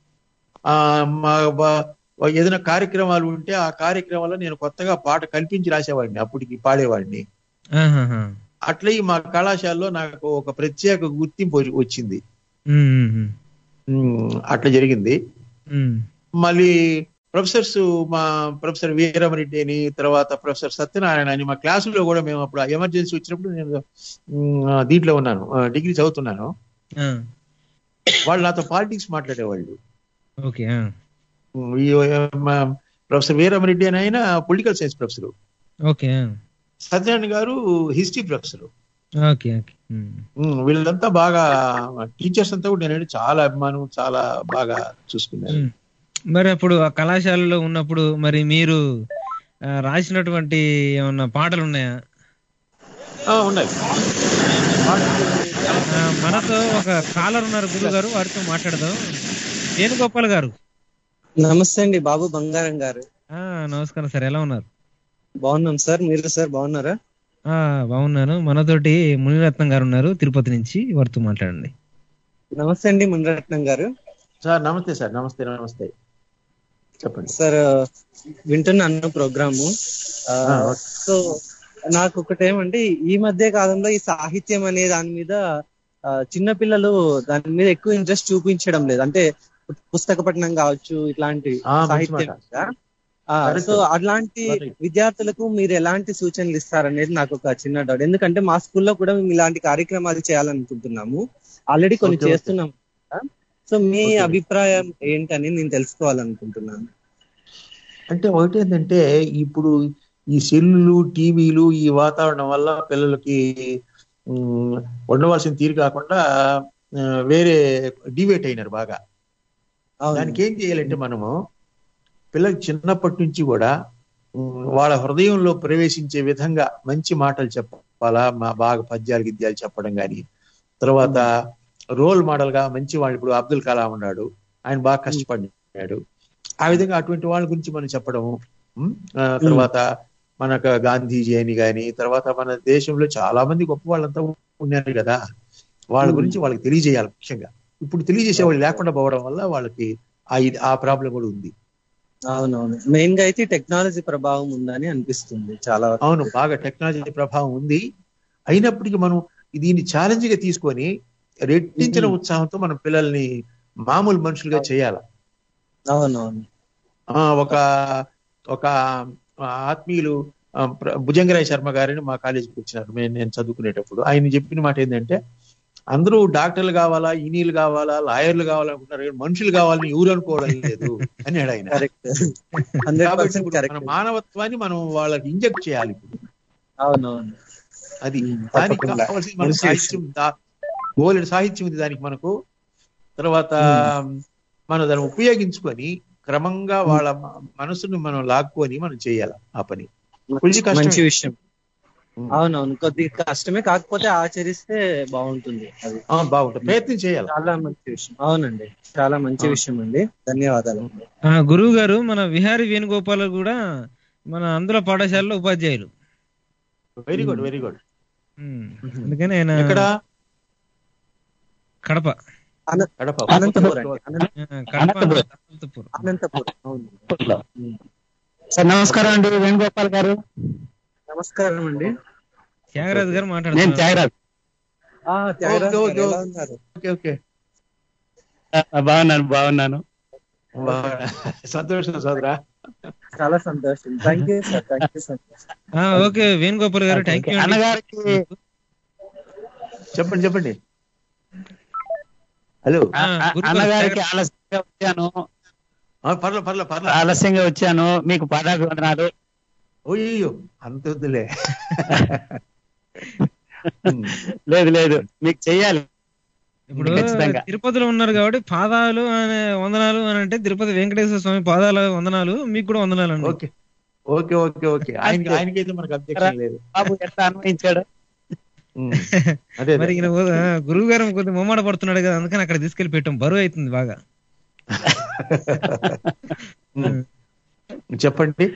ఆ మా బా- ఏదైనా కార్యక్రమాలు ఉంటే ఆ కార్యక్రమాల్లో నేను కొత్తగా పాట కల్పించి రాసేవాడిని అప్పటికి పాడేవాడిని ఆహాహా. అట్లే ఈ మా కళాశాలలో నాకు ఒక ప్రత్యేక గుర్తింపు వచ్చి- వచ్చింది ఉమ్, ఉమ్, ఉమ్, ఉమ్, అట్లా జరిగింది ఉమ్, మళ్ళీ ప్రొఫెసర్స్ మా ప్రొఫెసర్ వీరమరెడ్డి అని తర్వాత ప్రొఫెసర్ సత్యనారాయణ అని మా క్లాసులో కూడా మేము అప్పుడు ఎమర్జెన్సీ వచ్చినప్పుడు నేను ఉమ్, దీంట్లో ఉన్నాను ఆ, డిగ్రీ చదువుతున్నాను ఆ, వాళ్ళు నాతో పాలిటిక్స్ మాట్లాడేవాళ్ళు ఓకే ఆ, ఉమ్, ఈ మా ప్రొఫెసర్ వీరమరెడ్డి అని ఆయన పొలిటికల్ సైన్స్ ప్రొఫెసర్ ఓకే ఆ, Satyanarayana garu history professor okay okay um, um, వీళ్ళంతా బాగా టీచర్స్ అంతా కూడా నేను చాలా అభిమానం చాలా బాగా చూసుకున్నారు ఉమ్. మరి అప్పుడు ఆ కళాశాలలో ఉన్నప్పుడు మరి మీరు ఆ, రాసినటువంటి ఏమన్నా పాటలు ఉన్నాయా ఆ, ఉన్నాయి ఆ, మనతో ఒక కాలర్ ఉన్నారు గురువు గారు వారితో మాట్లాడదాం వేణుగోపాల్ గారు నమస్తే అండి బాబు బంగారం గారు ఆ నమస్కారం సార్ ఎలా ఉన్నారు బాగున్నాం సార్ మీరు సార్ బాగున్నారా ఆ బాగున్నాను మనతోటి మునిరత్నం గారు ఉన్నారు తిరుపతి నుంచి వారితో మాట్లాడండి నమస్తే అండి మునిరత్నం గారు సార్ నమస్తే సార్ నమస్తే నమస్తే చెప్పండి సార్ వింటున్నాను ప్రోగ్రాము ఆ, ఆ, ఓకే. సో నాకు ఒకటేమంటే ఈ మధ్య కాలంలో ఈ సాహిత్యం అనే దాని మీద ఆ, చిన్న పిల్లలు దాని మీద ఎక్కువ ఇంట్రెస్ట్ చూపించడం లేదు అంటే పు- పుస్తక పఠనం కావచ్చు ఇట్లాంటి ఆ, మంచి సాహిత్యం మాట. మీద. ఆ, Correct. సో అలాంటి Correct. విద్యార్థులకు మీరు ఎలాంటి సూచనలు ఇస్తారనేది నాకు ఒక చిన్న డౌట్ ఎందుకంటే మా స్కూల్లో కూడా మేము ఇలాంటి కార్యక్రమాలు చేయాలనుకుంటున్నాము ఆల్రెడీ కొన్ని Okay, okay. చేస్తున్నాం సో మీ Okay. అభిప్రాయం ఏంటని నేను తెలుసుకోవాలనుకుంటున్నాను అంటే ఒకటి ఏంటంటే ఇప్పుడు ఈ సెల్లులు టీవీలు ఈ వాతావరణం వల్ల పిల్లలకి ఉమ్, ఉండవలసిన తీరు కాకుండా ఆ, వేరే డివేట్ అయినారు బాగా అవును. దానికి ఏం చేయాలంటే మనము పిల్లలకి చిన్నప్పటి నుంచి కూడా ఉమ్, వాళ్ళ హృదయంలో ప్రవేశించే విధంగా మంచి మాటలు చెప్పాలా మా బాగా పద్యాలు గిద్యాలు చెప్పడం కానీ తర్వాత రోల్ మోడల్ గా మంచి వాళ్ళు ఇప్పుడు అబ్దుల్ కలాం ఉన్నాడు ఆయన బాగా కష్టపడినాడు ఆ విధంగా అటువంటి వాళ్ళ గురించి మనం చెప్పడము ఉమ్, ఆ, తర్వాత మనకు గాంధీజీ అని గాని తర్వాత మన దేశంలో చాలా మంది గొప్ప వాళ్ళంతా ఉన్నారు కదా వాళ్ళ Hmm. గురించి వాళ్ళకి తెలియజేయాలి ముఖ్యంగా ఇప్పుడు తెలియజేసే వాళ్ళు లేకుండా పోవడం వల్ల వాళ్ళకి ఆ ఇది- ఆ ప్రాబ్లం కూడా ఉంది అవునవును మెయిన్ గా అయితే టెక్నాలజీ ప్రభావం ఉందని అనిపిస్తుంది చాలా వరకు. అవును బాగా టెక్నాలజీ ప్రభావం ఉంది అయినప్పటికీ మనం దీన్ని ఛాలెంజ్ గా తీసుకొని రెట్టించిన Mhm. ఉత్సాహంతో మన పిల్లల్ని మామూలు మనుషులుగా చేయాలి అవునవును ఆ, ఒక ఒక ఆత్మీయులు ఆ, ప్ర- భుజంగరాయ్ శర్మ గారిని మా కాలేజీకి వచ్చినారు మేము నేను చదువుకునేటప్పుడు ఆయన చెప్పిన మాట ఏంటంటే అందరూ డాక్టర్లు కావాలా ఇంజనీర్లు కావాలా లాయర్లు కావాలనుకుంటారు కానీ మనుషులు కావాలని ఎవరు అనుకోవడం లేదు అన్నాడు ఆయన కరెక్ట్ హండ్రెడ్ కాబట్టి పర్సెంట్ ఇప్పుడు మన కరెక్ట్ మానవత్వాన్ని మనం వాళ్ళకి ఇంజెక్ట్ చేయాలి ఇప్పుడు అవునవును అది ఉమ్, దానికి తప్పకుండా. కావాల్సిన మన మంచి సాహిత్యం దా- బోలెడు సాహిత్యం ఉంది దానికి మనకు తర్వాత మనం దాన్ని ఉపయోగించుకొని క్రమంగా వాళ్ళ మ- మనసుని మనం లాక్కొని మనం చేయాలి ఆ పని కొంచెం కష్టమే. మంచి విషయం ఉమ్. అవునవును కొద్దిగా కష్టమే కాకపోతే ఆచరిస్తే బాగుంటుంది అది ఆ, బాగుంటుంది ప్రయత్నం చేయాలి చాలా మంచి విషయం అవునండి చాలా మంచి ఆ. విషయం అండి ధన్యవాదాలు ఆ, గురువు గారు మన విహారీ వేణుగోపాల్ కూడా మన అందుల పాఠశాలలో ఉపాధ్యాయులు very good very good um, అందుకని ఆయన ఎక్కడ కడప కడప అనంతపురం అండి. అనంత- ఆ, కడప అనంతపురం. అనంతపురం అనంతపురం అవును ఉమ్. సార్ నమస్కారం అండి వేణుగోపాల్ గారు నమస్కారం అండి త్యాగరాజు గారు నేను మాట్లాడుతున్నారు త్యాగరాజ్ ఆ, త్యాగరాజు ఓకే, గారు ఓకే, ఎలా ఉన్నారు ఓకే ఓకే ఆ, బాగున్నాను బాగున్నాను బా- సంతోషం సోదరా చాలా సంతోషం thank you sir thank you so much ఆ, okay Venugopal garu thank you అన్నగారికి చెప్పండి చెప్పండి హలో ఆ, ఆ, అన్నగారికి ఆలస్యంగా వచ్చాను ఆ, పర్లే పర్లే పర్లే ఆలస్యంగా వచ్చాను మీకు పాదాభివందనాలు ఓయ్యో అంత వద్దులే లేదు లేదు మీకు చెయ్యాలి ఇప్పుడు ఖచ్చితంగా. తిరుపతిలో ఉన్నారు కాబట్టి పాదాలు అనే వందనాలు అని అంటే తిరుపతి వెంకటేశ్వర స్వామి పాదాల వందనాలు మీకు కూడా వందనాలు అండి ఓకే ఓకే ఓకే ఓకే ఆయనకి ఆయనకైతే మనకు అబ్జెక్షన్ లేదు బాబు ఎట్లా అన్వయించాడు ఉమ్. అదే మరి ఈయన ఓ- ఆ, గురువు గారు కొద్దిగా మొమ్మట పడుతున్నాడు కదా అందుకని అక్కడ తీసుకెళ్లి పెట్టాం బరువు అవుతుంది బాగా ఉమ్. చెప్పండి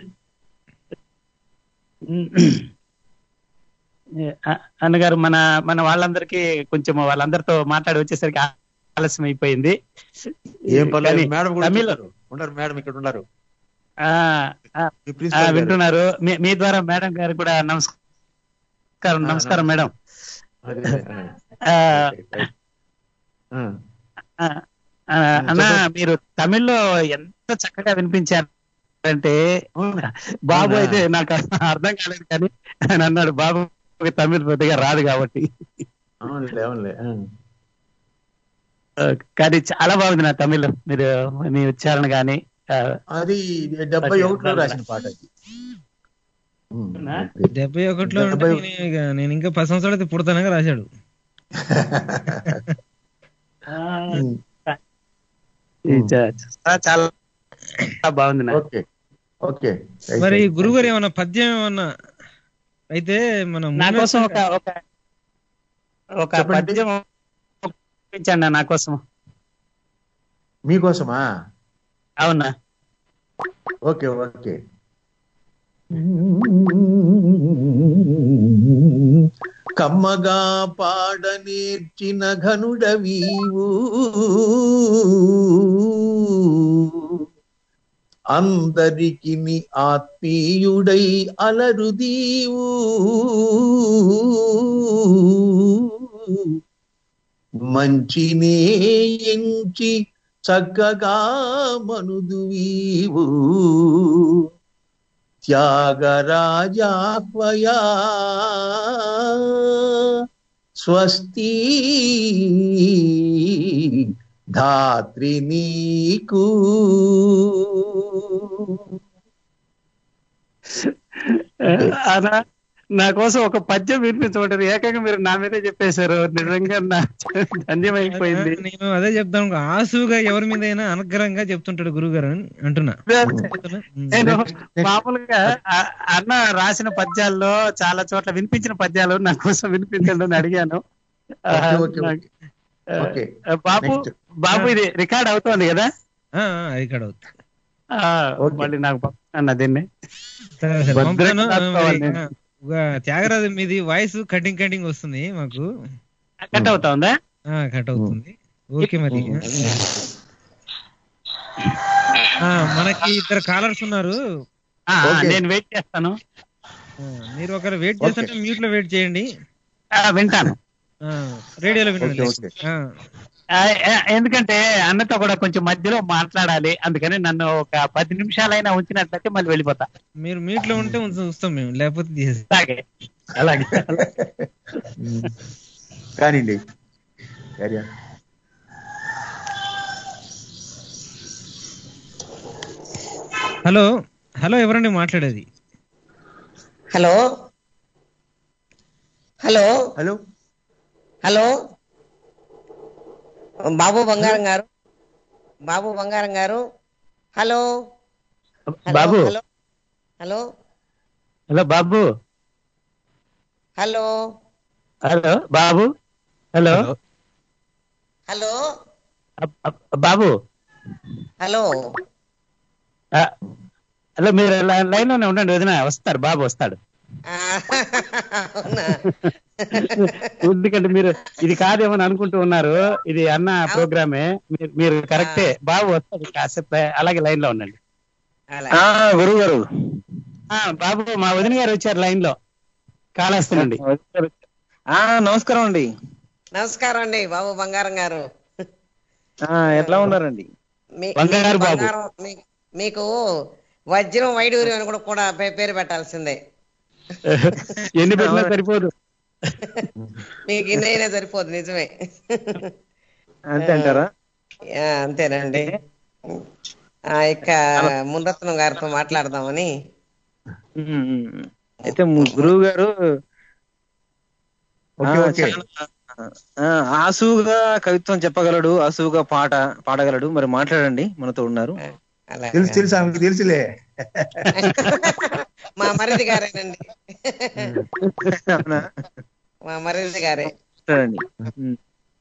అ- అన్నగారు మన మన వాళ్ళందరికీ కొంచెం వాళ్ళందరితో మాట్లాడి వచ్చేసరికి ఆలస్యం అయిపోయింది ఏం పర్లేదు కానీ మేడం కూడా తమిళ్ చెప్తారు. ఉన్నారు మేడం ఇక్కడ ఉన్నారు ఆ, ఆ, మీ ఆ, ప్రిన్సిపల్ గారు. వింటున్నారు మీ- మీ ద్వారా మేడం గారు కూడా నమస్కారం నమస్కారం మేడం అదే, అదే. ఆ, రైట్, రైట్. ఆ, ఆ, ఆ, అన్న మీరు తమిళ్లో ఎంత చక్కగా వినిపించారంటే అవునా? బాబు అవునా? అయితే నాకు అర్థం కాలేదు కానీ ఆయన అన్నాడు బాబు తమిళ్ పెద్దగా రాదు కాబట్టి అవునులే అవునులే ఆ. ఆ, కానీ చాలా బాగుంది నా తమిళ్ మీరు మీ ఉచ్చారణ గాని ఆ, అది డెబ్బై ఓకే, ఒకటిలో బాగా. రాసిన పాట అది ఉమ్, అవునా? ఓకే. డెబ్బై ఒకటిలో అంటే డెబ్బై- నేను ఇక నేను ఇంకా పది సంవత్సరాలు అయితే పుడతానగా రాశాడు ఆ, ఉమ్, ఇది చా- చా- చాలా బాగుంది నా ఓకే ఓకే రైట్, మరి రైట్. గురువు గారు ఏమన్నా పద్యం ఏమన్నా అయితే మనం నా కోసం ఒక ఒక ఒక చెప్పండి. పద్యం పంపించండి నా కోసం మీకోసమా అవునా ఓకే ఓకే కమ్మగా పాడ నేర్చిన ఘనుడవీవు అందరికి ఆత్మీయుడై అలరుదీవు మంచినే ఎంచి చక్కగా మనుదువీవు త్యాగరాజాహ్వయా స్వస్తి ధాత్రి నీకు అలా నా కోసం ఒక పద్యం వినిపించబడ్డారు ఏకంగా మీరు నా మీదే చెప్పేశారు నిజంగా నా ధన్యమైపోయింది నేను అదే చెప్తాను ఆసుగా ఎవరి మీద అయినా అనుగ్రహంగా చెప్తుంటాడు గురువు గారు అని అంటున్నా నేను మామూలుగా ఆ- అన్న రాసిన పద్యాల్లో చాలా చోట్ల వినిపించిన పద్యాలు నా కోసం వినిపించండి అని అడిగాను ఆ, ఓకే, ఓకే, నాకు- ఓకే. ఆ, బాబు Next. బాబు ఇది రికార్డ్ అవుతోంది కదా ఆ, ఆ, అది ఇక్కడ అవుతుంది ఆ, మళ్ళీ నాకు పంపండి దీన్ని సరే, సరే, భద్రంగా పంపుతాను. దాచుకోవాలి మరి, నేను. ఆ, ఒక త్యాగరాజు మీది వాయిస్ కటింగ్ కటింగ్ వస్తుంది మాకు కట్ అవుతుందా ఆ, కట్ అవుతుంది ఓకే మరి ఆ, మనకి ఇద్దరు కాలర్స్ ఉన్నారు ఆ, ఓకే. నేను వెయిట్ చేస్తాను ఆ, మీరు ఒకరు వెయిట్ చేస్తుంటే మ్యూట్ లో వెయిట్ చేయండి ఆ, వింటాను ఆ, రేడియోలో వినండి ఓకే, ఓకే. ఆ, ఆ, ఏ- ఎందుకంటే అన్నతో కూడా కొంచెం మధ్యలో మాట్లాడాలి అందుకని నన్ను ఒక పది నిమిషాలైనా ఉంచినట్లయితే మళ్ళీ వెళ్ళిపోతా మీరు మ్యూట్ లో ఉంటే ఉంచ- ఉంచుతాం మేము లేకపోతే తీసేస్తాం అలాగే అలాగే కానివ్వండి carry on. హలో హలో ఎవరండి మాట్లాడేది hello hello hello hello Babu Bangaram garu Babu Bangaram garu hello hello, Babu hello hello hello Babu hello hello Babu hello hello అబ్- అబ్- బాబు హలో ఆ, హలో మీరు లై- లైన్ లోనే ఉండండి వదిన వస్తారు బాబు వస్తాడు ఆ, అవునా ఎందుకంటే మీరు ఇది కాదేమో అని అనుకుంటూ ఉన్నారు ఇది అన్న ప్రోగ్రామే మీరు- మీరు కరెక్టే బాబు వస్తాడు కాసేపు అలాగే లైన్ లో ఉండండి అలా. గురువు గారు బాబు మా వదిన గారు వచ్చారు లైన్ లో కాళేస్తానండి నమస్కారం అండి నమస్కారం అండి బాబు బంగారం గారు ఆ, ఎట్లా ఉన్నారండి మీ- బంగారు మీకు బాబు. బంగారం మీ- మీకు వజ్రం వైడూర్యం అని కూడా కూడా పే- పేరు పెట్టాల్సిందే ఎన్ని పెట్టినా సరిపోదు మీకు ఇన్నైనా సరిపోదు నిజమే అంతే అంటారా ఆ, అంతేనండి ఆ, ఇక మునరత్నం గారితో మాట్లాడదామని ఉమ్, ఉమ్. అయితే ము- గురువు గారు ఓకే ఆ, ఓకే చాలా, ఆ, ఆసుగా కవిత్వం చెప్పగలడు ఆసుగా పాట పాడగలడు మరి మాట్లాడండి మనతో ఉన్నారు అలా తెలుసు తెలుసు ఆమెకి తెలుసులే మా మరిది గారేనండి అవునా? మా మరిది గారే మాట్లాడండి ఉమ్.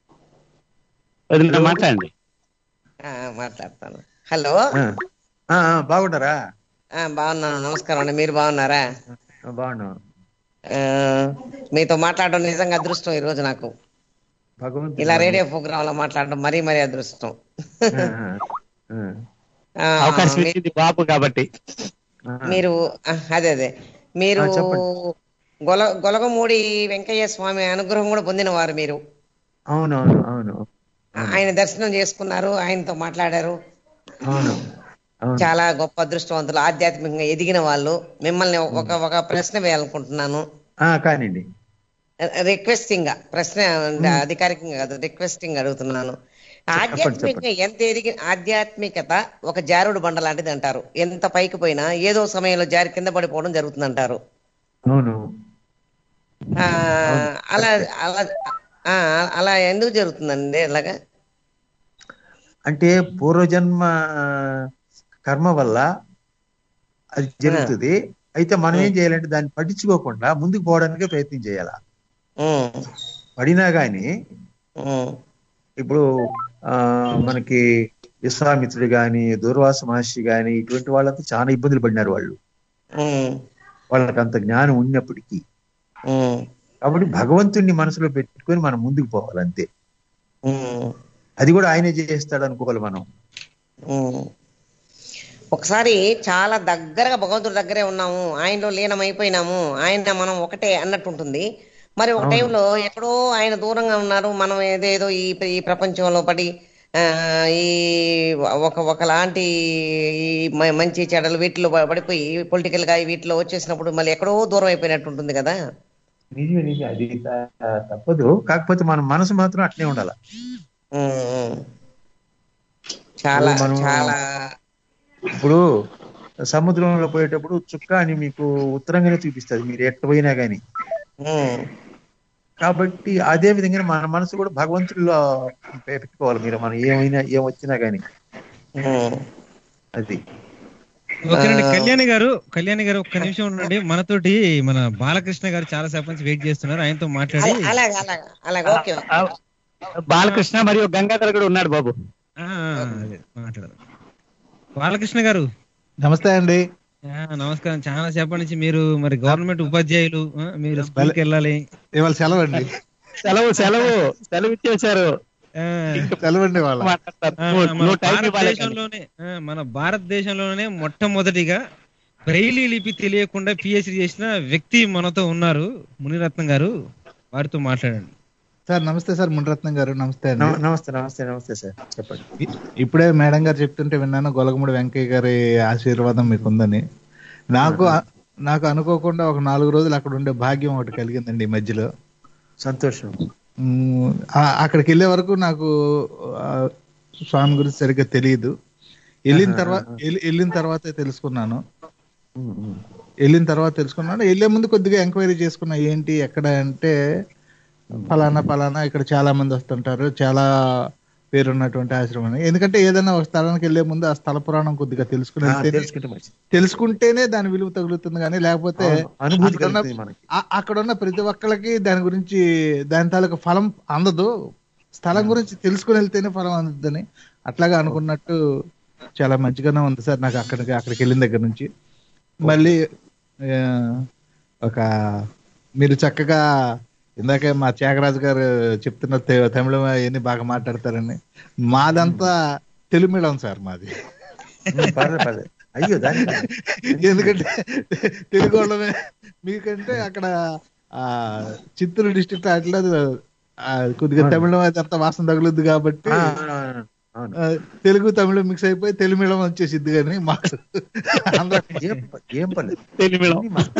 వదిన మాట్లాడండి ఆ, మాట్లాడతాను హలో ఆ, ఆ, ఆ, బాగున్నారా ఆ, బాగున్నాను నమస్కారం అండి మీరు బాగున్నారా ఆ, బాగున్నాం ఆ, మీతో మాట్లాడడం నిజంగా అదృష్టం ఈ రోజు నాకు భగవంతుడు ఇలా రేడియో ప్రోగ్రామ్ లో మాట్లాడడం మరీ మరీ అదృష్టం ఆ, ఆ, ఆ, ఆ, అవకాశం మీ- ఇచ్చింది బాబు కాబట్టి ఆ. మీరు ఆ, అదే అదే మీరు ఆ, చెప్పండి. గొల గొలగమూడి వెంకయ్య స్వామి అనుగ్రహం కూడా పొందిన వారు మీరు అవునవును అవును ఆయన దర్శనం చేసుకున్నారు ఆయనతో మాట్లాడారు అవును అవును చాలా గొప్ప అదృష్టవంతులు ఆధ్యాత్మికంగా ఎదిగిన వాళ్ళు మిమ్మల్ని ఒక ఒక ప్రశ్న వేయాలనుకుంటున్నాను ఆ, కానివ్వండి రిక్వెస్టింగ్ గా ప్రశ్న అంటే అధికారికంగా కాదు రిక్వెస్టింగ్ అడుగుతున్నాను ఆధ్యాత్మికంగా ఎంత ఎదిగి ఆధ్యాత్మికత ఒక జారుడు బండ లాంటిది అంటారు ఎంత పైకి పోయినా ఏదో సమయంలో జారి కింద పడిపోవడం జరుగుతుంది అంటారు అవును ఆ, అలా అలా ఆ, అలా ఎందుకు జరుగుతుందండి అలాగా అంటే పూర్వజన్మ కర్మ వల్ల అది జరుగుతుంది అయితే మనం ఏం చేయాలంటే దాన్ని పట్టించుకోకుండా ముందుకు పోవడానికే ప్రయత్నం చేయాల ఉమ్, పడినా గాని ఉమ్, ఇప్పుడు ఆ మనకి విశ్వామిత్రుడు గాని దూర్వాస మహర్షి గాని ఇటువంటి వాళ్ళంతా చాలా ఇబ్బందులు పడినారు వాళ్ళు ఉమ్, వాళ్ళకి అంత జ్ఞానం ఉన్నప్పటికీ ఉమ్, కాబట్టి భగవంతుణ్ణి మనసులో పెట్టుకొని మనం ముందుకు పోవాలి అంతే ఉమ్. అది కూడా ఆయనే చేస్తాడు అనుకోవాలి మనం ఉమ్. ఒకసారి చాలా దగ్గరగా భగవంతుడి దగ్గరే ఉన్నాము ఆయనలో లీనమైపోయినాము ఆయన మనం ఒకటే అన్నట్టు ఉంటుంది మరి ఒక అవును. టైంలో ఎక్కడో ఆయన దూరంగా ఉన్నారు మనం ఏదేదో ఈ ఈ ప్రపంచంలో పడి ఆ, ఈ ఒక ఒకలాంటి ఈ మ- మంచి చెడలు వీటిలో ప- పడిపోయి పొలిటికల్ గా వీటిలో వచ్చేసినప్పుడు మళ్ళీ ఎక్కడో దూరం అయిపోయినట్టు ఉంటుంది కదా నిజమే నిజమే అది త- తప్పదు కాకపోతే మన మనసు మాత్రం అట్లే ఉండాలి ఉమ్, ఉమ్. చాలా ఇప్పుడు మనం- చాలా ఇప్పుడు సముద్రంలో పోయేటప్పుడు చుక్క అని మీకు ఉత్తరంగానే చూపిస్తుంది మీరు ఎట్ట పోయినా గానీ ఉమ్, కాబట్టి అదే విధంగా మన మనసు కూడా భగవంతుడిలో పె- పెట్టుకోవాలి మీరు మనం ఏమైనా ఏం వచ్చినా గానీ ఉమ్. అది ఓకేనండి ఆ. కళ్యాణి గారు కళ్యాణి గారు ఒక్క నిమిషం ఉండండి మనతోటి మన బాలకృష్ణ గారు చాలా సేపటి నుంచి వెయిట్ చేస్తున్నారు ఆయనతో మాట్లాడి అలా- అలాగే అలాగే అలాగే ఓకే బాలకృష్ణ మరియు గంగాధర్ కూడా ఉన్నాడు బాబు ఆ, ఆ, అదే, మాట్లాడదాం బాలకృష్ణ గారు నమస్తే అండి ఆ, నమస్కారం చాలా సేపటి నుంచి మీరు మరి గవర్నమెంట్ ఉపాధ్యాయులు ఆ, మీరు స్కూల్కి వెళ్ళాలి ఇవాళ సెలవు అండి సెలవు సెలవు సెలవు ఇచ్చేశారు ఆ, సెలవు అండి వాళ్ళ మాట్లాడతారు. ఆ, నువ్వు- మన నువ్వు టైం ఇవ్వాలి కానీ. భారతదేశంలోనే ఆ, మన భారతదేశంలోనే మొట్టమొదటిగా బ్రెయిలీ లిపి తెలియకుండా పిహెచ్డి చేసిన వ్యక్తి మనతో ఉన్నారు మునిరత్నం గారు వారితో మాట్లాడండి సార్ నమస్తే సార్ మునిరత్నం గారు నమస్తే అండి నమ- నమస్తే నమస్తే నమస్తే సార్ చెప్పండి ఇ- ఇప్పుడే మేడం గారు చెప్తుంటే విన్నాను గొలగముడి వెంకయ్య గారి ఆశీర్వాదం మీకు ఉందని నాకు నాకు అనుకోకుండా ఒక నాలుగు రోజులు అక్కడ ఉండే భాగ్యం ఒకటి కలిగిందండి ఈ మధ్యలో సంతోషం ఉమ్, ఆ- అక్కడికి వెళ్ళే వరకు నాకు ఆ, స్వామి గురించి సరిగ్గా తెలియదు వెళ్ళిన తర్వాత వెళ్ళి- వెళ్ళిన తర్వాతే తెలుసుకున్నాను ఉమ్, ఉమ్. వెళ్ళిన తర్వాత తెలుసుకున్నాను వెళ్ళే ముందు కొద్దిగా ఎంక్వైరీ చేసుకున్నా ఏంటి ఎక్కడ అంటే ఫలానా ఫలానా ఇక్కడ చాలా మంది వస్తుంటారు చాలా పేరున్నటువంటి ఆశ్రమం అని. ఎందుకంటే ఏదైనా ఒక స్థలానికి వెళ్ళే ముందు ఆ స్థల పురాణం కొద్దిగా తెలుసుకుని ఆ, వెళ్తేనే- తెలుసుకుంటే మంచిది తెలుసుకుంటేనే దాని విలువ తగులుతుంది కానీ లేకపోతే అవును, అనుభూతి అక్కడున్న- కలుగుతుంది మనకి ఆ- అక్కడున్న ప్రతి ఒక్కరికి దాని గురించి దాని తాలూకు ఫలం అందదు స్థలం గురించి తెలుసుకుని వెళ్తేనే ఫలం అందుతుందని అట్లాగా అనుకున్నట్టు చాలా మంచిగానే ఉంది సార్ నాకు అక్కడికి అక్కడికి వెళ్ళిన దగ్గర నుంచి మళ్ళీ ఆ, ఒక మీరు చక్కగా ఇందాకే మా త్యాగరాజు గారు చెప్తున్న తె- తమిళం అవన్నీ బాగా మాట్లాడతారని మాదంతా తెలుమిళం సార్ మాది ఉమ్, పర్లేదు పర్లేదు అయ్యో దాని ఎందుకంటే తెలుగు వాళ్ళమే మీకంటే అక్కడ ఆ చిత్తూరు డిస్ట్రిక్ట్ అట్లా ఆ, కొద్దిగా తమిళం అది అంతా వాసన తగులుద్ది కాబట్టి ఆ, ఆ, ఆ, అవును ఆ, తెలుగు తమిళం మిక్స్ అయిపోయి తెలుమిళం వచ్చేసిద్ది కానీ మాకు ఆంధ్ర ఏం ప- ఏం పర్లేదు తెలిమిలో అన్నీ మా-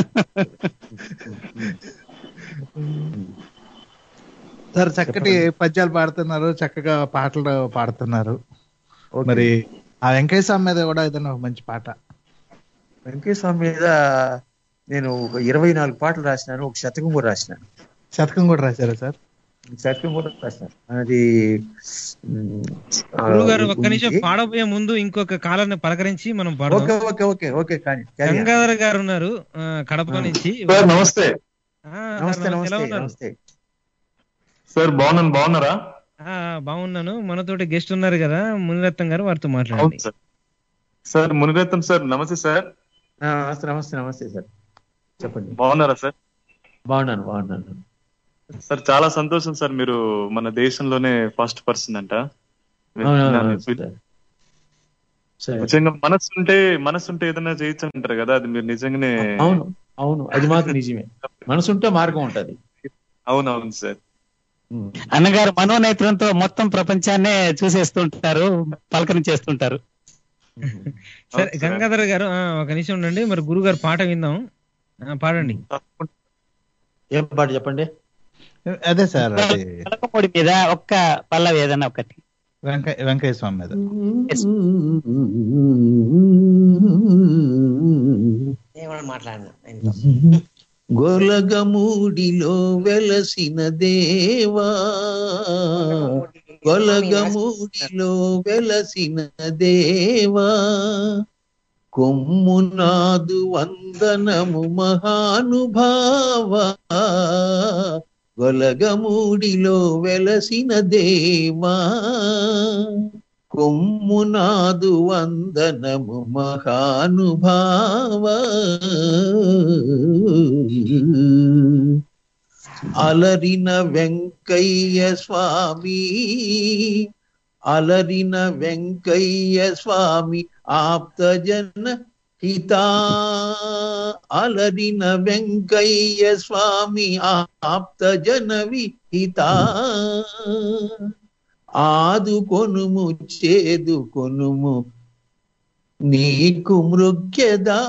సార్ చక్కటి పద్యాలు పాడుతున్నారు చక్కగా పాటలు పాడుతున్నారు ఓకే. మరి ఆ వెంకయ్య స్వామి మీద కూడా ఏదైనా ఒక మంచి పాట వెంకయ్య స్వామి మీద నేను ఒక ఇరవై నాలుగు పాటలు రాసినాను ఒక శతకం కూడా రాసినాను శతకం కూడా రాశారా సార్ శతకం కూడా రాసినాను అది ఉమ్, ఆ, గురువు గారు ఒక్క ఉంది. నిమిషం పాడబోయే ముందు ఇంకొక కాలర్ని పలకరించి మనం ఓకే పాడదాం ఓకే ఓకే ఓకే కానీ కానీ గంగాధర్ గారు ఉన్నారు ఆ, కడప నుంచి సార్ నమస్తే ఆ, సార్, నమస్తే ఎలా నమస్తే ఉన్నారు నమస్తే సార్ బాగున్నాను బాగున్నారా ఆ, బాగున్నాను మనతోటి గెస్ట్ ఉన్నారు కదా మునిరత్నం గారు వారితో అవును మాట్లాడండి సార్ సార్ మునిరత్నం సార్ నమస్తే సార్ ఆ, నమస్తే నమస్తే నమస్తే సార్ చెప్పండి బాగున్నారా సార్ బాగున్నాను బాగున్నాను సార్ చాలా సంతోషం సార్ మీరు మన దేశంలోనే ఫస్ట్ పర్సన్ అంట అవునవును సరే. సరే నిజంగా మనసు ఉంటే మనసు ఉంటే ఏదైనా చేయొచ్చు అంటారు కదా అది మీరు నిజంగానే అవును అవును అది మాత్రం నిజమే మనసుంటే మార్గం ఉంటది అవును అవును సార్ అన్నగారు మనోనేత్రంతో మొత్తం ప్రపంచాన్నే చూసేస్తుంటారు పలకరించేస్తుంటారు సరే అవును సార్. గంగాధర్ గారు ఆ, ఒక నిమిషం ఉండండి మరి గురువు గారు పాట విందాం ఆ, పాడండి ఏం పాట చెప్పండి అదే సార్ అది పలకపొడి మీద ఒక్క పల్లవి ఏదైనా ఒకటి వెంకయ్య వెంకయ్య స్వామి మీద ఏమన్నా మాట్లాడినా ఆయనతో గొలగమూడిలో వెలసిన దేవా గొలగమూడిలో వెలసిన దేవా కొమ్మునాదు వందనము మహానుభావా గొలగమూడిలో వెలసిన దేవా కొమ్మునాదు వందనము మహానుభావ అలరిన వెంకయ్య స్వామి అలరిన వెంకయ్య స్వామి ఆప్తజన హితా అలరిన వెంకయ్య స్వామి ఆప్తజన విహితా ఆదుకొనుము చేదుకొనుము నీకు మృగ్యదా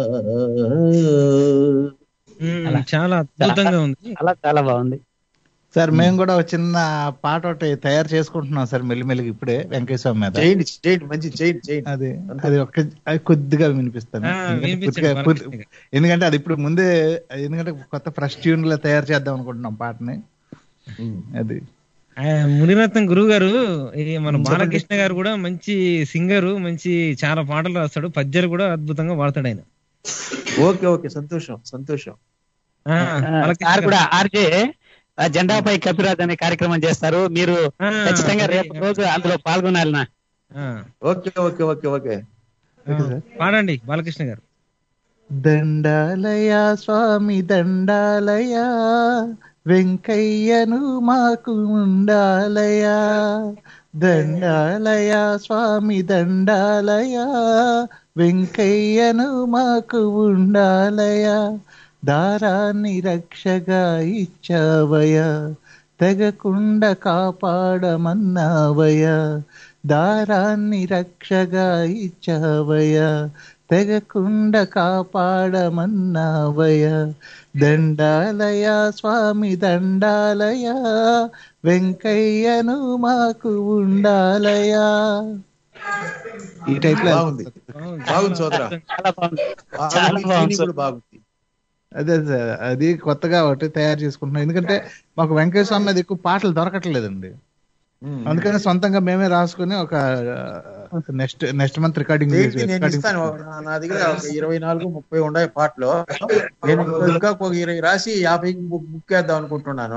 ఉమ్, చాలా అద్భుతంగా ఉంది అలా చాలా బాగుంది సార్ మేము కూడా ఒక చిన్న పాట ఒకటి తయారు చేసుకుంటున్నాం సార్ మెల్లిమెల్లిగా ఇప్పుడే వెంకటేశ్వర మీద చేయండి చేయండి మంచి చేయండి చేయండి అది అది ఒక్క అది కొద్దిగా వినిపిస్తాను ఆ, ఎందుకంటే వినిపించండి, పూర్తిగా- పూర్తి- బాలకృష్ణ ఎందుకంటే అది ఇప్పుడు ముందే ఎందుకంటే కొత్త ఫ్రెష్ ట్యూన్ లో తయారు చేద్దాం అనుకుంటున్నాం పాటని అది ఆ, మునిరత్నం గురువు గారు ఈ మన బాలకృష్ణ గారు కూడా మంచి సింగరు మంచి చాలా పాటలు రాస్తాడు పద్యాలు కూడా అద్భుతంగా వాడతాడు ఆయన ఓకే ఓకే సంతోషం సంతోషం ఆ, బాలకృష్ణ సార్ గారు. కూడా ఆర్జే ఆ, జెండాపై కపిరాజ్ అనే కార్యక్రమం చేస్తారు మీరు ఆ, ఖచ్చితంగా అదే. రేపు రోజు అందులో పాల్గొనాలి నా ఆ, ఓకే ఓకే ఓకే ఓకే ఆ, పాడండి బాలకృష్ణ గారు దండాలయ స్వామి దండాలయ వెంకయ్యను మాకు ఉండాలయ దండాలయ స్వామి దండాలయ వెంకయ్యను మాకు ఉండాలయ దారాన్ని రక్షగా ఇచ్చావయ తెగకుండా కాపాడమన్నావయ దారాన్ని రక్షగా ఇచ్చావయ తెగకుండా కాపాడమన్నావయ దండాలయ స్వామి దండాలయ వెంకయ్యను మాకు ఉండాలయ ఈ టైప్ లో బాగుంది బాగుంది సోదరా చాలా బాగుంది ఆ, చాలా మీ బాగుంది feeling కూడా బాగుంది అదే సార్ అది కొత్తగా ఒకటి తయారు చేసుకుంటున్నాం ఎందుకంటే మాకు వెంకటేశ్వర మీద ఎక్కువ పాటలు దొరకట్లేదండి అందుకని సొంతంగా మేమే రాసుకుని ఒక నెక్స్ట్ నెక్స్ట్ మంత్ రికార్డింగ్ ఏంటి నేను ఇస్తాను నా- నా దగ్గర ఒక ఇరవై నాలుగు ముప్పై ఉన్నాయి పాటలు నేను ఇంకా ఒక ఇరవై రాసి యాభై బుక్ బుక్ చేద్దాం అనుకుంటున్నాను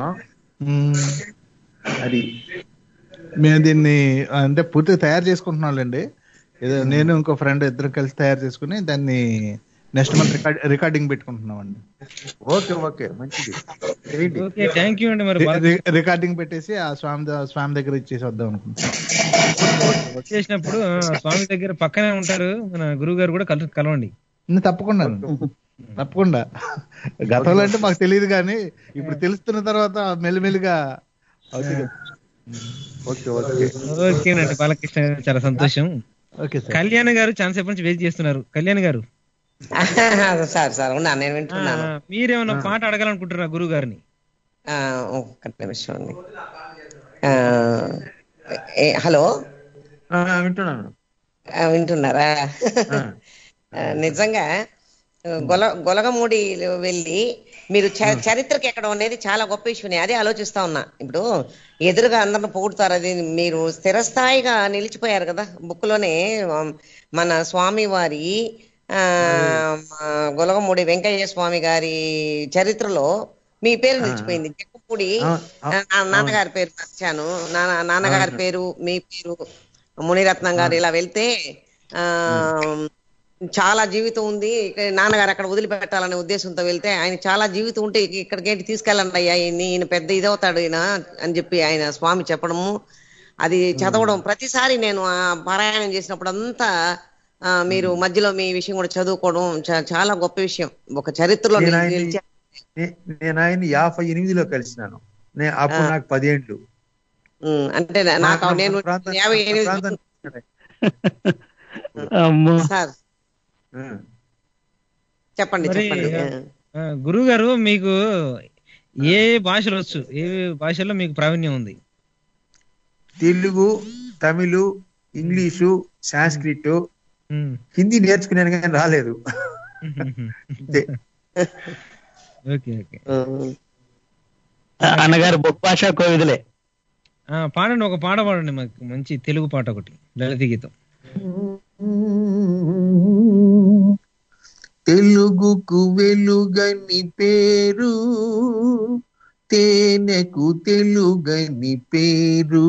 అది మేము దీన్ని అంటే పూర్తిగా తయారు చేసుకుంటున్నాంలేండి ఏదో నేను ఇంకో ఫ్రెండ్ ఇద్దరు కలిసి తయారు చేసుకుని దాన్ని నెక్స్ట్ మంత్ రికార్డింగ్ పెట్టుకుంటున్నామండి ఓకే ఓకే మంచిది చేయండి ఓకే థ్యాంక్ యూ అండి మరి బాల- రి- రికార్డింగ్ పెట్టేసి ఆ స్వామి ద- స్వామి దగ్గర ఇచ్చేసి వద్దాం అనుకుంటున్నాం చేసినప్పుడు ఆ, స్వామి దగ్గర పక్కనే ఉంటారు మన గురువు గారు కూడా కల కలవండి ఉమ్, తప్పకుండా తప్పకుండా గతంలో అంటే మాకు తెలియదు కానీ ఇప్పుడు తెలుస్తున్న తర్వాత మెల్లిమెల్లిగా అవుతుంది ఓకే ఓకే ఓకేనండి బాలకృష్ణ గారు చాలా సంతోషం ఓకే సార్ కళ్యాణ్ గారు చాలా సేపు నుంచి వెయిట్ చేస్తున్నారు కళ్యాణ్ గారు సార్ సార్ ఉన్నా నేను వింటున్నాను ఆ, మీరేమన్నా పాట అడగాలనుకుంటున్నారా గురువు గారిని ఆ, ఒక్క నిమిషం అండి ఆ, ఏ, హలో ఆ, వింటున్నాను ఆ, వింటున్నారా ఆ, నిజంగా గొల గొలగమూడి వెళ్ళి మీరు చ- చరిత్రకి ఎక్కడం అనేది చాలా గొప్ప విషయం నేను అదే ఆలోచిస్తా ఉన్నా ఇప్పుడు ఎదురుగా అందరిని పొగుడుతారు అది మీరు స్థిరస్థాయిగా నిలిచిపోయారు కదా బుక్ లోనే ఉమ్, మన స్వామి వారి ఆ మా గొలగమూడి వెంకయ్య స్వామి గారి చరిత్రలో మీ పేరు నిలిచిపోయింది జక్కపూడి ఆ, ఆ, నా నాన్నగారి పేరు మర్చాను నాన్న నాన్నగారి పేరు మీ పేరు మునిరత్నం గారు ఇలా వెళ్తే ఆ చాలా జీవితం ఉంది ఇక్కడ నాన్నగారు అక్కడ వదిలిపెట్టాలనే ఉద్దేశంతో వెళ్తే ఆయన చాలా జీవితం ఉంటే ఇక- ఇక్కడికి ఏంటి తీసుకెళ్ళండి అయ్యా ఈయన్ని, ఈయన పెద్ద ఇదవుతాడు ఈయన అని చెప్పి ఆయన స్వామి చెప్పడము అది చదవడం ప్రతిసారి నేను ఆ పారాయణం చేసినప్పుడు అంతా ఆ, మీరు మధ్యలో మీ విషయం కూడా చదువుకోవడం చా- చాలా గొప్ప విషయం ఒక చరిత్రలో నేను నిలిచి- ఆయన్ని- నిలిచే నే- నేను ఆయన యాభై ఎనిమిదిలో కలిసినాను నేను అప్పుడు ఆ. నాకు పదేండ్లు ఉమ్, అంటే నా- నాకు మా- మా నేను ప్రాంతం- యాభై మా ఎనిమిది ప్రాంతం- అమ్మో సార్ చెప్పండి మరి చెప్పండి ఆ, గురువు గారు మీకు ఏ భాషలు వచ్చు ఏ భాషల్లో మీకు ప్రావీణ్యం ఉంది తెలుగు తమిళు ఇంగ్లీషు సాంస్క్రిట్ ఉమ్. హిందీ నేర్చుకున్నాను కానీ రాలేదు అంతే. ఓకే ఓకే అన్నగారు బొక్ భాష కోవిదులే ఆ, పాడండి ఒక పాట పాడండి మాకు మంచి తెలుగు పాట ఒకటి లలిత గీతం తెలుగుకు వెలుగని పేరు తేనెకు తెలుగని పేరు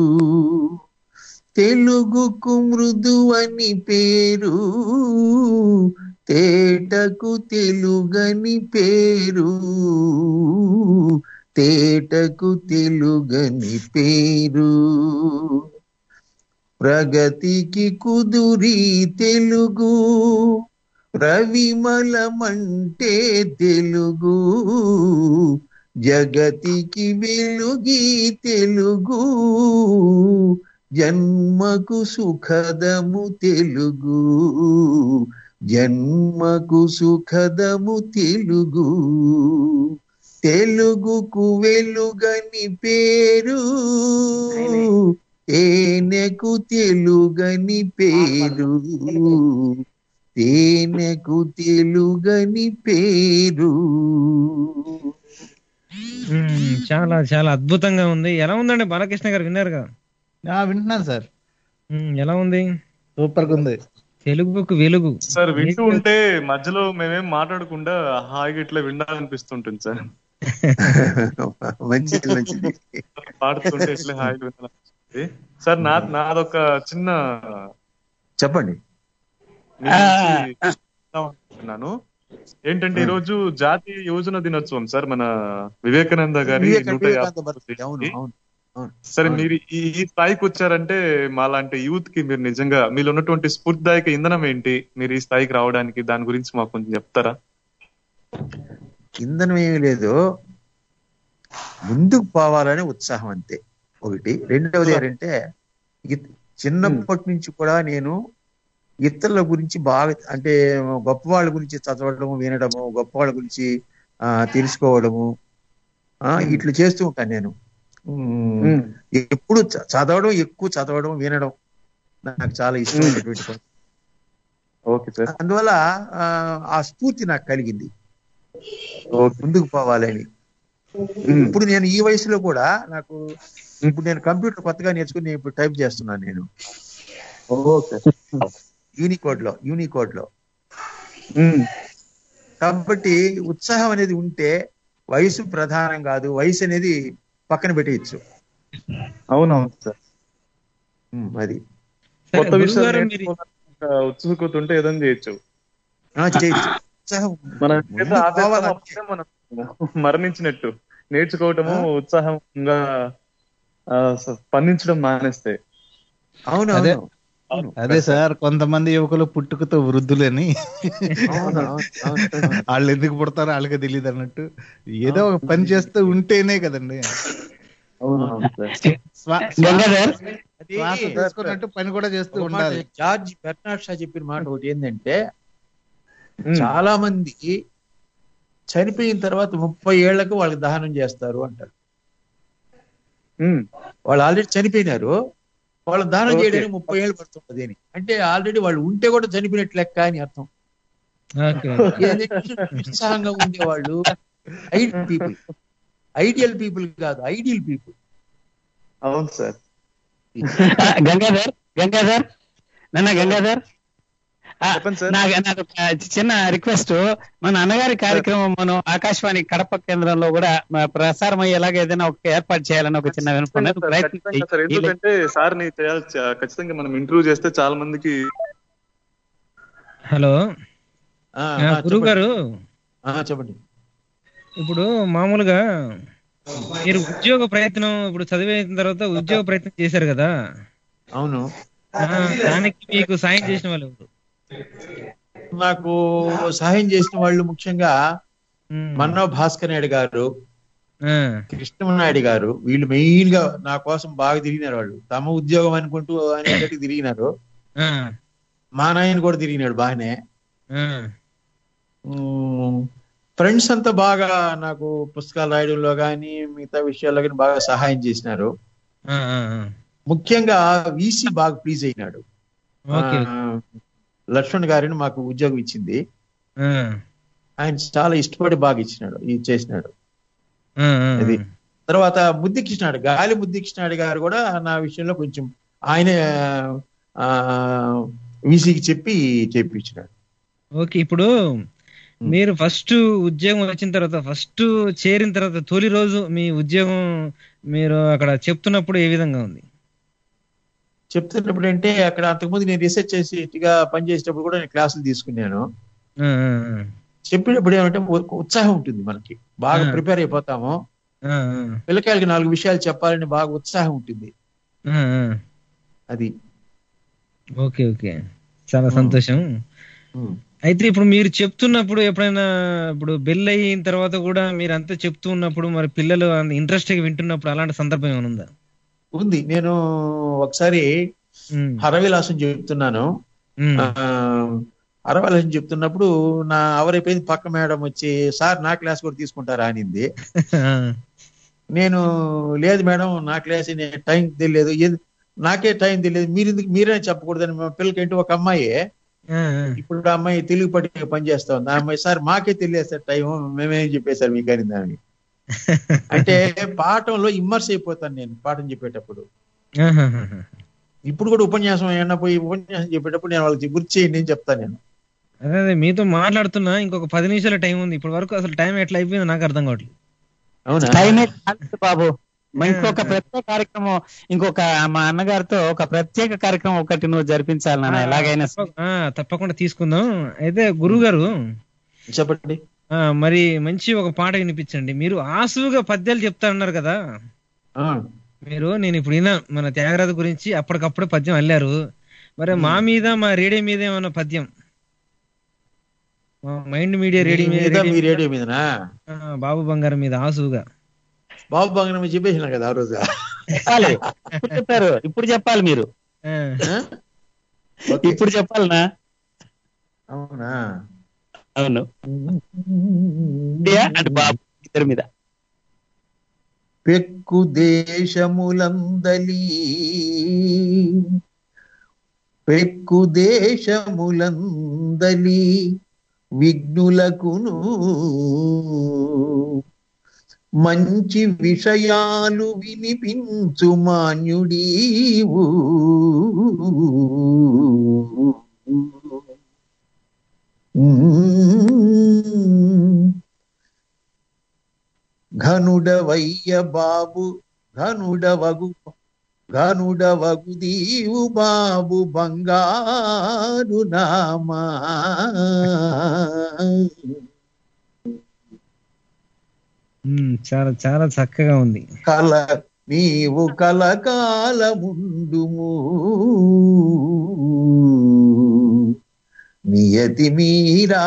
తెలుగుకు మృదువని పేరు తేటకు తెలుగని పేరు తేటకు తెలుగని పేరు ప్రగతికి కుదురి తెలుగు రవిమలమంటే తెలుగు జగతికి వెలుగి తెలుగు జన్మకు సుఖదము తెలుగు జన్మకు సుఖదము తెలుగు తెలుగుకు వెలుగని పేరు తేనెకు తెలుగని పేరు తేనెకు తెలుగని పేరు మ్మ్, చాలా చాలా అద్భుతంగా ఉంది ఎలా ఉందండి బాలకృష్ణ గారు విన్నారు కదా ఆ, వింటున్నాను సార్ మ్మ్, ఎలా ఉంది సూపర్ గా ఉంది తెలుగుకు వెలుగు సార్ వింటూ ఉంటే మధ్యలో మేమేం మాట్లాడకుండా హాయిగా ఇట్లా వినాలనిపిస్తుంటుంది సార్ మంచిది మంచిది పాడుతుంటే ఇట్లా హాయిగా వినాలనిపిస్తుంది సార్ నా నాదొక చిన్న చెప్పండి మీ నుంచి చెప్తామనుకుంటున్నాను ఏంటంటే ఈ రోజు జాతీయ యువజన దినోత్సవం సార్ మన వివేకానంద గారి వివేక- నూట వివేకానంద యాభై బర్త్డే. అవును అవును అవును సరే మీరు ఈ ఈ స్థాయికి వచ్చారంటే మాలాంటి యూత్ కి మీరు నిజంగా మీలో ఉన్నటువంటి స్ఫూర్తిదాయక ఇంధనం ఏంటి మీరు ఈ స్థాయికి రావడానికి దాని గురించి మాకు కొంచెం చెప్తారా ఇంధనం ఏమీ లేదు ముందుకు పోవాలనే ఉత్సాహం అంతే ఒకటి రెండవది ఏంటంటే ఇ- చిన్నప్పటి నుంచి కూడా నేను ఇతరుల గురించి బాగా అంటే గొప్ప వాళ్ళ గురించి చదవడము వినడము గొప్ప వాళ్ళ గురించి ఆ తెలుసుకోవడము ఆ ఇట్లా చేస్తూ ఉంటాను నేను ఉమ్, ఎప్పుడు చ- చదవడం ఎక్కువ చదవడం వినడం నాకు చాలా ఇష్టమైనటువంటి పని ఓకే సార్ అందువల్ల ఆ, ఆ స్ఫూర్తి నాకు కలిగింది ముందుకు పోవాలని ఇప్పుడు నేను ఈ వయసులో కూడా నాకు ఇప్పుడు నేను కంప్యూటర్ కొత్తగా నేర్చుకుని నేను ఇప్పుడు టైప్ చేస్తున్నాను నేను యూనికోడ్ లో యూనికోడ్ లో కాబట్టి ఉత్సాహం అనేది ఉంటే వయసు ప్రధానం కాదు వయసు అనేది పక్కన పెట్టేయచ్చు అవునవును సార్ ఉమ్, అది కొత్త గురువు విషయాలు గారు మీరు- నేర్చుకోవాలని ఒక ఉత్సుకత ఉంటే ఏదైనా చేయొచ్చు ఆ, చేయొచ్చు ఉత్సాహం మన ముందుకు చేత ఆపేస్తాం పోవాలంటే అప్పుడే మనం మరణించినట్టు నేర్చుకోవటము ఉత్సాహంగా ఆ, స్పందించడం మానేస్తే అవును అదే అవును అవును అదే సార్ కొంతమంది యువకులు పుట్టుకతో వృద్ధులని అవును అవును అవును వాళ్ళు ఎందుకు పుడతారో వాళ్ళకే తెలియదు అన్నట్టు ఏదో ఒక పని చేస్తూ ఉంటేనే కదండి స్వా- గంగాధర్ అది శ్వాస తీసుకున్నట్టు పని కూడా చేస్తూ ఒక మాట ఉండాలి జార్జ్ బెర్నాడ్ షా చెప్పిన మాట ఒకటి ఏంటంటే చాలా మంది చనిపోయిన తర్వాత ముప్పై ఏళ్లకు వాళ్ళకి దహనం చేస్తారు అంటారు వాళ్ళు ఆల్రెడీ చనిపోయినారు వాళ్ళు దానం Okay. చేయడానికి ముప్పై ఏళ్ళు పడుతుంది అని అంటే ఆల్రెడీ వాళ్ళు ఉంటే కూడా చనిపోయినట్టు లెక్క అని అర్థం ఓకే ఏంటంటే ఉత్సాహంగా ఉండేవాళ్ళు ఐడియల్ పీపుల్ ఐడియల్ పీపుల్ కాదు ఐడియల్ పీపుల్ అవును సార్ గంగాధర్ గంగాధర్ నాన్న గంగాధర్ ఆ, చెప్పండి సార్. నాకు నాకు ఒక చిన్న రిక్వెస్ట్ మన అన్నగారి కార్యక్రమం మనం ఆకాశవాణి కడప కేంద్రంలో కూడా మ- ప్రసారం అయ్యేలాగా ఏదైనా ఒక ఏర్పాటు చేయాలని ఒక చిన్న వినపం ఖచ్చితంగా సార్, ప్రయత్నం ఖచ్చితంగా సార్. చెయ్యి. ఎందుకంటే సార్ ని చేయాలి చ- ఖచ్చితంగా మనం ఇంటర్వ్యూ చేస్తే చాలా మందికి హలో ఆ, ఆ, ఆ, గురువు చెప్పండి. గారు ఆ, చెప్పండి ఇప్పుడు మామూలుగా మీరు ఉద్యోగ ప్రయత్నం ఇప్పుడు చదివేసిన తర్వాత ఉద్యోగ ప్రయత్నం చేశారు కదా అవును ఆ, దానికి మీకు సాయం చేసిన వాళ్ళు ఎవరు? నాకు సహాయం చేసిన వాళ్ళు ముఖ్యంగా ఉమ్. మన్నో భాస్కర్ నాయుడు గారు ఆ, కృష్ణనాయుడు గారు వీళ్ళు మెయిన్ గా నా కోసం బాగా తిరిగినారు వాళ్ళు తమ ఉద్యోగం అనుకుంటూ అనేటట్టు తిరిగినారు ఆ, మా నాయన కూడా తిరిగినాడు బాగానే ఆ, ఫ్రెండ్స్ అంతా బాగా నాకు పుస్తకాలు రాయడంలో కానీ మిగతా విషయాల్లో కానీ బాగా సహాయం చేసినారు ఆ, ఆ, ఆ. ముఖ్యంగా వీసీ బాగా ప్లీజ్ అయినాడు ఓకే ఆ, లక్ష్మణ్ గారిని మాకు ఉద్యోగం ఇచ్చింది ఆ, ఆయన చాలా ఇష్టపడి బాగా ఇచ్చినాడు ఇది చేసినాడు ఆ, ఆ, అది తర్వాత బుద్ధి కృష్ణాడు గాలి బుద్ధి కృష్ణాడు గారు కూడా నా విషయంలో కొంచెం ఆయన వీసీకి చెప్పి చేపించినాడు ఓకే ఇప్పుడు మీరు ఫస్ట్ ఉద్యోగం వచ్చిన తర్వాత ఫస్ట్ చేరిన తర్వాత తొలి రోజు మీ ఉద్యోగం మీరు అక్కడ చెప్తున్నప్పుడు ఏ విధంగా ఉంది చెప్తున్నప్పుడు అంటే అక్కడ అంతకుముందు నేను రీసెర్చ్ చేసేట్టుగా పనిచేసేటప్పుడు కూడా నేను క్లాసులు తీసుకున్నాను ఆ, ఆ, ఆ. చెప్పినప్పుడు ఏమంటే ఉ- ఉత్సాహం ఉంటుంది మనకి బాగా ఆ. ప్రిపేర్ అయిపోతాము ఆ, ఆ, పిల్లకాయలకి నాలుగు విషయాలు చెప్పాలని బాగా ఉత్సాహం ఉంటుంది ఆ, ఆ. అది ఓకే ఓకే చాలా సంతోషం అయితే ఇప్పుడు మీరు చెప్తున్నప్పుడు ఎప్పుడైనా ఇప్పుడు బెల్ అయిన తర్వాత కూడా మీరు అంతా చెప్తూ ఉన్నప్పుడు మరి పిల్లలు ఇంట్రెస్ట్ గా వింటున్నప్పుడు అలాంటి సందర్భం ఏమైనా ఉందా ఉంది నేను ఒకసారి ఉమ్, హరవిలాసం చెప్తున్నాను ఉమ్, ఆ, అరవాలని చెప్తున్నప్పుడు నా అవరైపోయింది పక్క మేడం వచ్చి సార్ నా క్లాస్ కూడా తీసుకుంటారా అనింది నేను లేదు మేడం నా క్లాస్ నేను టైం తెలియదు ఏది- నాకే టైం తెలియదు మీరు ఎందుకు మీరే చెప్పకూడదని మా పిల్లకి ఏంటి ఒక అమ్మాయి ఇప్పుడు ఆ అమ్మాయి తెలుగు పట్టి పని చేస్తా ఉంది ఆ అమ్మాయి సార్ మాకే తెలియదు సార్ టైం మేమేం చెప్పేశారు మీకు అని దాన్ని అంటే పాఠంలో ఇమ్మర్స్ అయిపోతాను నేను పాఠం చెప్పేటప్పుడు ఇప్పుడు కూడా ఉపన్యాసం ఏమన్నా పోయి ఉపన్యాసం చెప్పేటప్పుడు నేను వాళ్ళకి గుర్తు చేయండి అని చెప్తాను నేను అదే అదే మీతో మాట్లాడుతున్నా ఇంకొక పది నిమిషాల టైం ఉంది ఇప్పటి వరకు అసలు టైం ఎట్లా అయిపోయిందో నాకు అర్థం కావట్లేదు అవునా టైమే కాదు బాబు మా ఇంకొక ప్రత్యేక కార్యక్రమం ఇంకొక మా అన్నగారితో ఒక ప్రత్యేక కార్యక్రమం ఒకటి నువ్వు జరిపించాలి నాన్న ఎలాగైనా సరే. ఆ, తప్పకుండా తీసుకుందాం అయితే గురువు గారు చెప్పండి మరి మంచి ఒక పాట వినిపించండి మీరు ఆసువుగా పద్యాలు చెప్తా ఉన్నారు కదా మీరు నేను ఇప్పుడు విన్నా మన త్యాగరాజు గురించి అప్పటికప్పుడే పద్యం అల్లారు మరి మా మీద మా రేడియో మీద ఏమన్నా పద్యం మా మైండ్ మీడియా రేడియో మీ మీద మీ రేడియో మీదనా ఆ, బాబు బంగారం మీద ఆసువుగా బాబు బంగారం మీద చెప్పేసిన కదా ఆ రోజు చెప్పాలి ఇప్పుడు చెప్పారు ఇప్పుడు చెప్పాలి మీరు ఇప్పుడు చెప్పాలనా అవునా అవును అంటే బాబు ఇద్దరి మీద పెక్కు దేశములందలి పెక్కు దేశములందలి విఘ్నులకును మంచి విషయాలు వినిపించు మాన్యుడీవు ఘనుడవయ్య బాబు ఘనుడవగు ఘనుడవగు దీవు బాబు బంగారు నామా ఉమ్, చాలా చాలా చక్కగా ఉంది కల నీవు కలకాలముండుము నియతి మీరా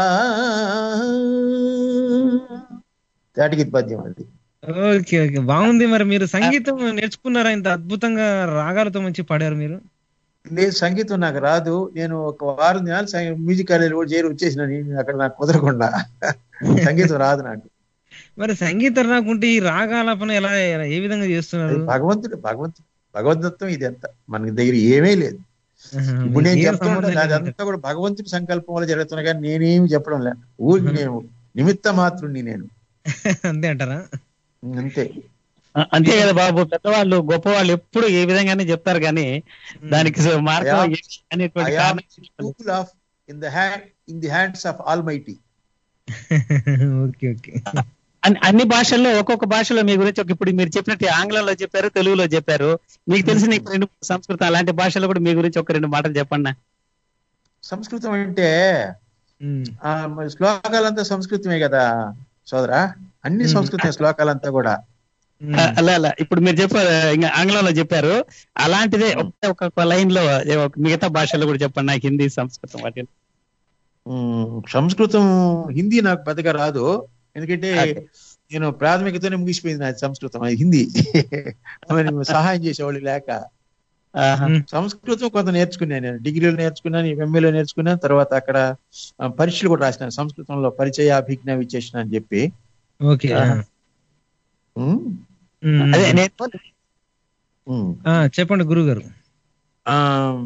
దాటికి పద్యం అది ఓకే ఓకే బాగుంది మరి మీరు సంగీతం నేర్చుకున్నారా ఇంత అద్భుతంగా రాగాలతో మంచి పాడారు మీరు లేదు సంగీతం నాకు రాదు నేను ఒక వారం దినాలు సంగీ- మ్యూజిక్ కాలేజ్ కూడా చేరి వచ్చేసిన నేను అక్కడ నాకు కుదరకుండా సంగీతం రాదు నాకు మరి సంగీతం రాకుంటే ఈ రాగాలపన ఎలా ఏ విధంగా చేస్తున్నారు అది భగవంతుడు భగవంతుడు భగవద్గత్వం ఇది ఎంత మనకి దగ్గర ఏమీ లేదు ఆహా, ఇప్పుడు నేను మీకు ఏం చెప్తున్నా సంబంధం లేదు. అదంతా కూడా భగవంతుడి సంకల్పం వల్ల జరుగుతున్నా కానీ నేనేమి చెప్పడం లేదు ఊరికి నేను నిమిత్త మాత్రుని నేను అంతే అంటారా అంతే అ- అంతే కదా బాబు పెద్దవాళ్ళు గొప్పవాళ్ళు ఎప్పుడు ఏ విధంగానే చెప్తారు కానీ దానికి మార్గం I am- ఏంటి అనేటువంటి I am కారణం tool of in the hand in the hands of Almighty. Okay okay అన్ని అన్ని భాషల్లో ఒక్కొక్క భాషలో మీ గురించి ఒక ఇప్పుడు మీరు చెప్పినట్టు ఆంగ్లంలో చెప్పారు తెలుగులో చెప్పారు మీకు తెలిసిన ఇంకో రెండు సంస్కృతం అలాంటి భాషలో కూడా మీ గురించి ఒక రెండు మాటలు చెప్పండి నా. సంస్కృతం అంటే ఆ మరి శ్లోకాలంతా సంస్కృతమే కదా సోదరా అన్ని సంస్కృత శ్లోకాలంతా కూడా ఆ, అలా అలా ఇప్పుడు మీరు చెప్పారు ఇంకా ఆంగ్లంలో చెప్పారు అలాంటిదే ఒకే ఒక్కొక్క లైన్ లో ఏ ఒక మిగతా భాషలో కూడా చెప్పండి నాకు హిందీ సంస్కృతం వాటి ఉమ్, సంస్కృతం హిందీ నాకు పెద్దగా రాదు ఎందుకంటే నేను ప్రాథమికతోనే ముగిసిపోయింది నాది సంస్కృతం అది హిందీ మరి సహాయం చేసేవాళ్ళు లేక సంస్కృతం కొంత నేర్చుకున్నాను నేను డిగ్రీలో నేర్చుకున్నాను ఎంఏలో నేర్చుకున్నాను తర్వాత అక్కడ ఆ, పరీక్షలు కూడా రాసినాను సంస్కృతంలో పరిచయ అభిజ్ఞ విచేషణ అని చెప్పి ఓకే ఉమ్, అదే నేను ఉమ్. చెప్పండి గురువు గారు ఆమ్,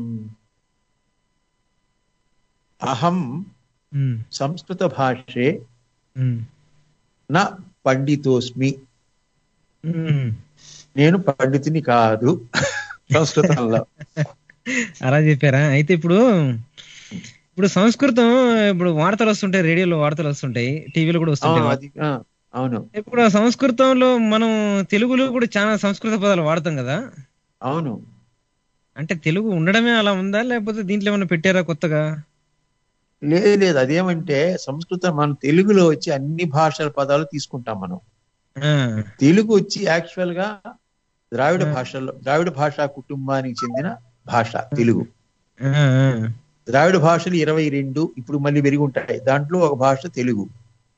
అహం సంస్కృత భాషే నా పండితోస్మి నేను పండితుని కాదు సంస్కృతంలో అలా చెప్పారా అయితే ఇప్పుడు ఇప్పుడు సంస్కృతం ఇప్పుడు వార్తలు వస్తుంటాయి రేడియోలో వార్తలు వస్తుంటాయి టీవీలో కూడా అవును, వస్తుంటాయి అది ఆ, అవును ఇప్పుడు ఆ సంస్కృతంలో మనం తెలుగులో కూడా చాలా సంస్కృత పదాలు వాడతాం కదా అవును అంటే తెలుగు ఉండడమే అలా ఉందా లేకపోతే దీంట్లో ఏమైనా పెట్టారా కొత్తగా లేదు లేదు అదేమంటే సంస్కృతం మన తెలుగులో వచ్చి అన్ని భాషల పదాలు తీసుకుంటాం మనం తెలుగు వచ్చి యాక్చువల్ గా ద్రావిడ భాషలో ద్రావిడ భాషా కుటుంబానికి చెందిన భాష తెలుగు ద్రావిడ భాషలు ఇరవై రెండు ఇప్పుడు మళ్ళీ పెరిగి ఉంటాయి దాంట్లో ఒక భాష తెలుగు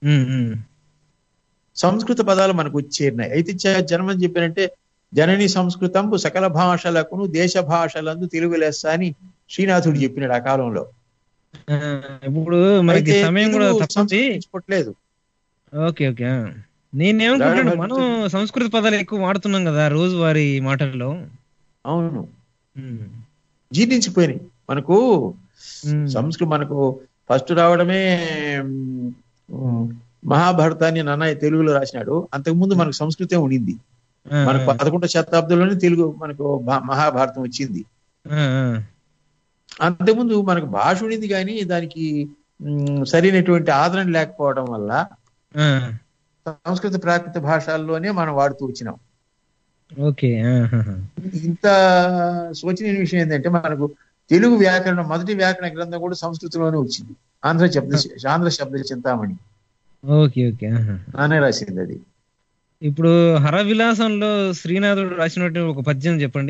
సంస్కృత పదాలు మనకు వచ్చేరినాయి అయితే చ- జన్మని చెప్పారంటే జనని సంస్కృతం సకల భాషలకును దేశ భాషలందు తెలుగు లెస్స అని శ్రీనాథుడు చెప్పినాడు ఆ కాలంలో ఆ, ఇప్పుడు మనకి అయితే సమయం కూడా తెలుగు తప్పది సంస్కరించుకోవట్లేదు ఓకే ఓకే ఆ. నేనేమనుకుంటాను రావడం మనం సంస్కృత పదాలు ఎక్కువ వాడుతున్నాం కదా రోజువారీ మాటల్లో అవును ఉమ్. జీర్ణించిపోయినాయి మనకు ఉమ్. సంస్కృతి మనకు ఫస్ట్ రావడమే ఉమ్, మహాభారతాన్ని నన్నయ్య తెలుగులో రాసినాడు అంతకుముందు మనకు సంస్కృతం ఉండింది ఆ, మనకు పదకొండవ శతాబ్దంలోనే తెలుగు మనకు భా- మహాభారతం వచ్చింది ఆ, ఆ. అంతకుముందు మనకు భాష ఉండింది కానీ దానికి ఉమ్, సరైనటువంటి ఆదరణ లేకపోవడం వల్ల ఆ, సంస్కృత ప్రాకృత భాషల్లోనే మనం వాడుతూ వచ్చినాం ఓకే ఆహాహా. ఇంత శోచనీయ విషయం ఏంటంటే మనకు తెలుగు వ్యాకరణం మొదటి వ్యాకరణ గ్రంథం కూడా సంస్కృతంలోనే వచ్చింది ఆంధ్ర శబ్ద ఆంధ్ర శబ్ద చింతామణి ఓకే ఓకే ఆహా. నానే రాసింది అది ఇప్పుడు హరవిలాసంలో శ్రీనాథుడు రాసినట్టు ఒక పద్యం చెప్పండి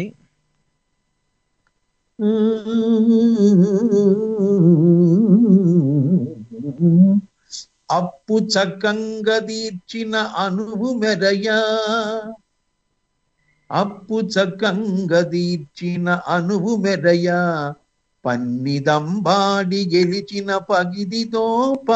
అప్పు చక్కంగా తీర్చిన అనువు మెరయా అప్పు చక్కంగా తీర్చిన అనువు మెరయా పన్నిదంబాడి గెలిచిన పగిది తోప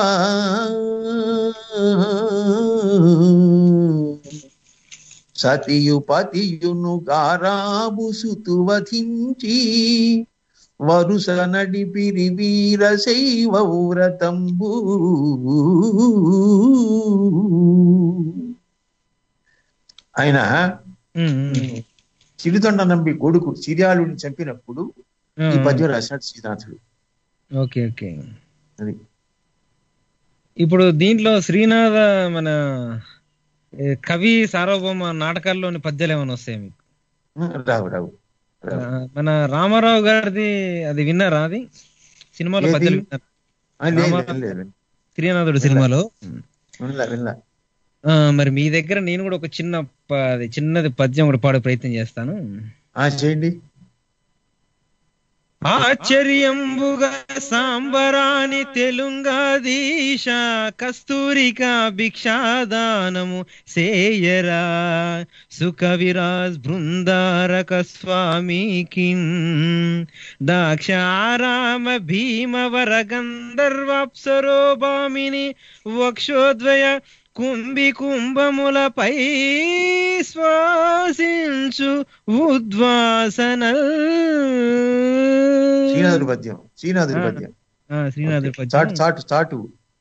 సతియు పతియును గారాబు సుతువధించి వరుస నడిపిరి వీర శైవ వ్రతంబు ఆయన చిరుతొండ నంబి కొడుకు సిరియాలుని చంపినప్పుడు ఈ పద్యం రాశాడు శ్రీనాథుడు ఓకే ఓకే అది ఇప్పుడు దీంట్లో శ్రీనాథ మన ఏ, కవి సార్వభౌమ నాటకాల్లోని పద్యాలు ఏమైనా వస్తాయి మీకు రావు రావు ఆ, మన రామారావు గారిది అది విన్నారా అది సినిమాలో ఏది? పద్యాలు విన్నారా ఆ, లేదు, రామారావు లేదు, లేదు. శ్రీనాథుడు సినిమాలో వినలా వినలా ఆ, మరి మీ దగ్గర నేను కూడా ఒక చిన్న ప- అది చిన్నది పద్యం కూడా పాడే ప్రయత్నం చేస్తాను ఆ చేయండి ఆశ్చర్యంబుగా సాంబరాని తెలుంగాదీశ కస్తూరిక భిక్షాదానము సేయరా సుఖ విరాజ్ బృందారక స్వామికి దాక్షారామ భీమవర గంధర్వాప్సరో భామిని వక్షోద్వయ కుంభి కుంభములపై శ్వాసించు ఉద్వాసనల్ శ్రీనాథుడి పద్యం శ్రీనాథుడి ఆ, పద్యం ఆ, శ్రీనాథుడి పద్యం. చాటు చాటు చాటు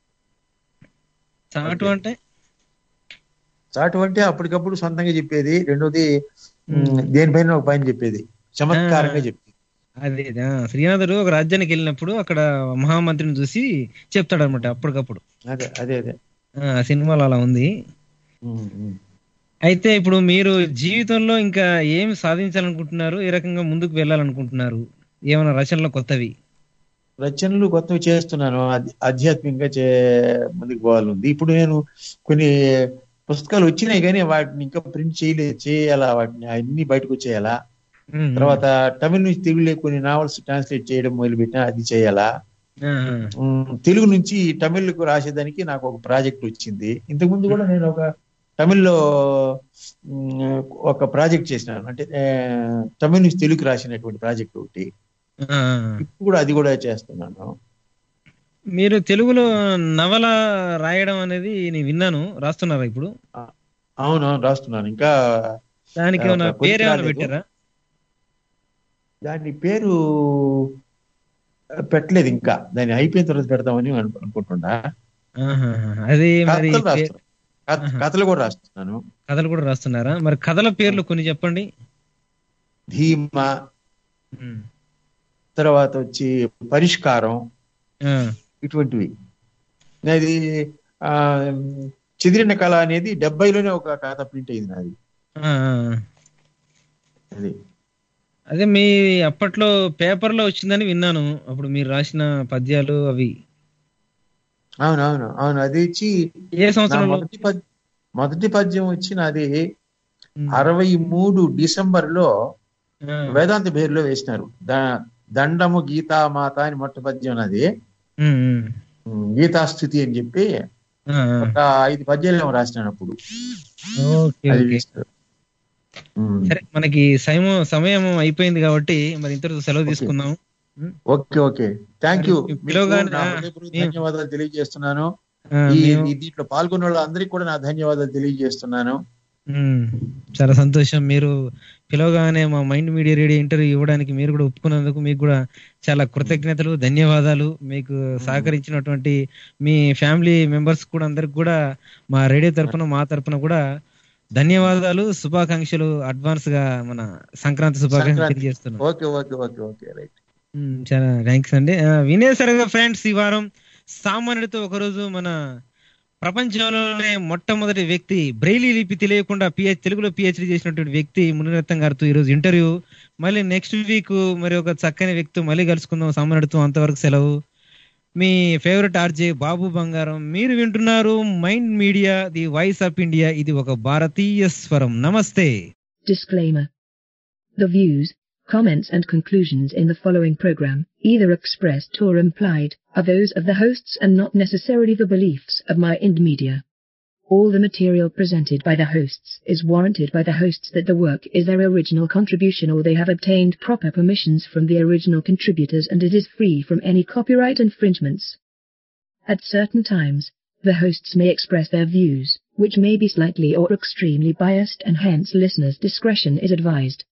చాటు అంటే చాటు అంటే అప్పటికప్పుడు సొంతంగా చెప్పేది రెండోది ఉమ్, దేనిపైన ఒక పైన చెప్పేది చమత్కారంగా చెప్పేది అదే ఆ, శ్రీనాథుడు ఒక రాజ్యానికి వెళ్ళినప్పుడు అక్కడ మహామంత్రిని చూసి చెప్తాడు అనమాట అప్పటికప్పుడు అదే అదే అదే ఆ సినిమాలో అలా ఉంది ఉమ్, ఉమ్. అయితే ఇప్పుడు మీరు జీవితంలో ఇంకా ఏం సాధించాలనుకుంటున్నారు ఏ రకంగా ముందుకు వెళ్ళాలనుకుంటున్నారు ఏమైనా రచనలు కొత్తవి రచనలు కొత్తవి చేస్తున్నాను ఆధ్య- ఆధ్యాత్మికంగా చే ముందుకు పోవాలని ఇప్పుడు నేను కొన్ని పుస్తకాలు వచ్చినాయి కానీ వాటిని ఇంకా ప్రింట్ చేయలేదు చేయాలా వాటిని అన్ని బయటకు వచ్చేయాలా ఉమ్, తర్వాత తమిళ నుంచి తెలుగులో కొన్ని నావల్స్ ట్రాన్స్లేట్ చేయడం మొదలుపెట్టినా అది చేయాలా ఆ, ఉమ్, తెలుగు నుంచి తమిళ్కు రాసేదానికి నాకు ఒక ప్రాజెక్ట్ వచ్చింది ఇంతకు ముందు కూడా నేను ఒక తమిళ్లో ఉమ్, ఒక ప్రాజెక్ట్ చేసినాను అంటే ఆ, తమిళ నుంచి తెలుగు రాసినటువంటి ప్రాజెక్ట్ ఒకటి ఆ, ఇప్పుడు కూడా అది కూడా చేస్తున్నాను మీరు తెలుగులో నవల రాయడం అనేది నేను విన్నాను రాస్తున్నారా ఇప్పుడు అవును అవును, రాస్తున్నాను ఇంకా దానికి ఆ, ఏమైనా ఒక కొద్ది పేరు ఏమైనా రాలేదు. పెట్టారా దాని పేరు పెట్టలేదు ఇంకా దాన్ని అయిపోయిన తర్వాత పెడతామని అను- అనుకుంటున్నా ఆహాహా. అది మరి కథలు పే- రాస్తున్నాను కథ- కథలు కూడా రాస్తున్నాను కథలు కూడా రాస్తున్నారా మరి కథల పేర్లు కొన్ని చెప్పండి ధీమ ఉమ్. తర్వాత వచ్చి పరిష్కారం ఆ, ఇటువంటివి నాది ఆ చెదిరిన కళ అనేది డెబ్బైలోనే ఒక కథ ప్రింట్ అయింది నాది ఆ, ఆ. అది అదే మీ అప్పట్లో పేపర్లో వచ్చిందని విన్నాను అప్పుడు మీరు రాసిన పద్యాలు అవి అవును అవును అవును అది వచ్చి ఏ నా సంవత్సరంలో మొదటి పద్ మొదటి పద్యం వచ్చి నాది అరవై మూడు డిసెంబర్ లో ఆ, వేదాంత పేరులో వేసినారు ద- దండము గీతామాత అని మొట్ట పద్యం నాది ఉమ్, ఉమ్. ఉమ్, గీతాస్థుతి అని చెప్పి ఆ, ఆ. ఒక ఐదు పద్యాలు ఏమో రాసినాను అప్పుడు ఓకే అది ఓకే వేసినారు. ఉమ్. సరే మనకి సమయం సమయం అయిపోయింది కాబట్టి మరి ఇంతటితో సెలవు తీసుకుందాం ఓకే ఓకే థ్యాంక్ యూ మరి పిలవగానే- ఆ, మేము- ధన్యవాదాలు తెలియజేస్తున్నాను ఆ, ఈ మేము- ఈ దీంట్లో పాల్గొన్న వాళ్ళందరికీ కూడా నా ధన్యవాదాలు తెలియజేస్తున్నాను మ్మ్. చాలా సంతోషం మీరు పిలవగానే మా మైండ్ మీడియా రేడియో ఇంటర్వ్యూ ఇవ్వడానికి మీరు కూడా ఒప్పుకున్నందుకు మీకు కూడా చాలా కృతజ్ఞతలు ధన్యవాదాలు మీకు సహకరించినటువంటి మీ ఫ్యామిలీ మెంబర్స్ కూడా అందరికి కూడా మా రేడియో తరపున మా తరపున కూడా ధన్యవాదాలు శుభాకాంక్షలు అడ్వాన్స్ గా మన సంక్రాంతి శుభాకాంక్షలు సంక్రాంతి. తెలియజేస్తున్నాం okay okay okay okay right మ్మ్. చాలా థ్యాంక్స్ అండి ఆ, వినేసరిగా ఫ్రెండ్స్ ఈ వారం సామాన్యుడితో ఒకరోజు మన ప్రపంచంలోనే మొట్టమొదటి వ్యక్తి బ్రెయిలీ లిపి తెలియకుండా పిహెచ్ తెలుగులో పిహెచ్డి చేసినటువంటి వ్యక్తి మునిరత్నం గారితో ఈరోజు ఇంటర్వ్యూ మళ్ళీ నెక్స్ట్ వీక్ మరి ఒక చక్కని వ్యక్తి మళ్ళీ కలుసుకుందాం సామాన్యుడితో అంతవరకు సెలవు మీ ఫేవరెట్ ఆర్జే బాబు బంగారం మీరు వింటున్నారు Mind Media the voice of India ఇది ఒక భారతీయ స్వరం నమస్తే Disclaimer. The views, comments and conclusions in the following program, either expressed or implied, are those of the hosts and not necessarily the beliefs of my Ind Media. All the material presented by the hosts is warranted by the hosts that the work is their original contribution or they have obtained proper permissions from the original contributors and it is free from any copyright infringements. At certain times, the hosts may express their views, which may be slightly or extremely biased and hence listeners' discretion is advised.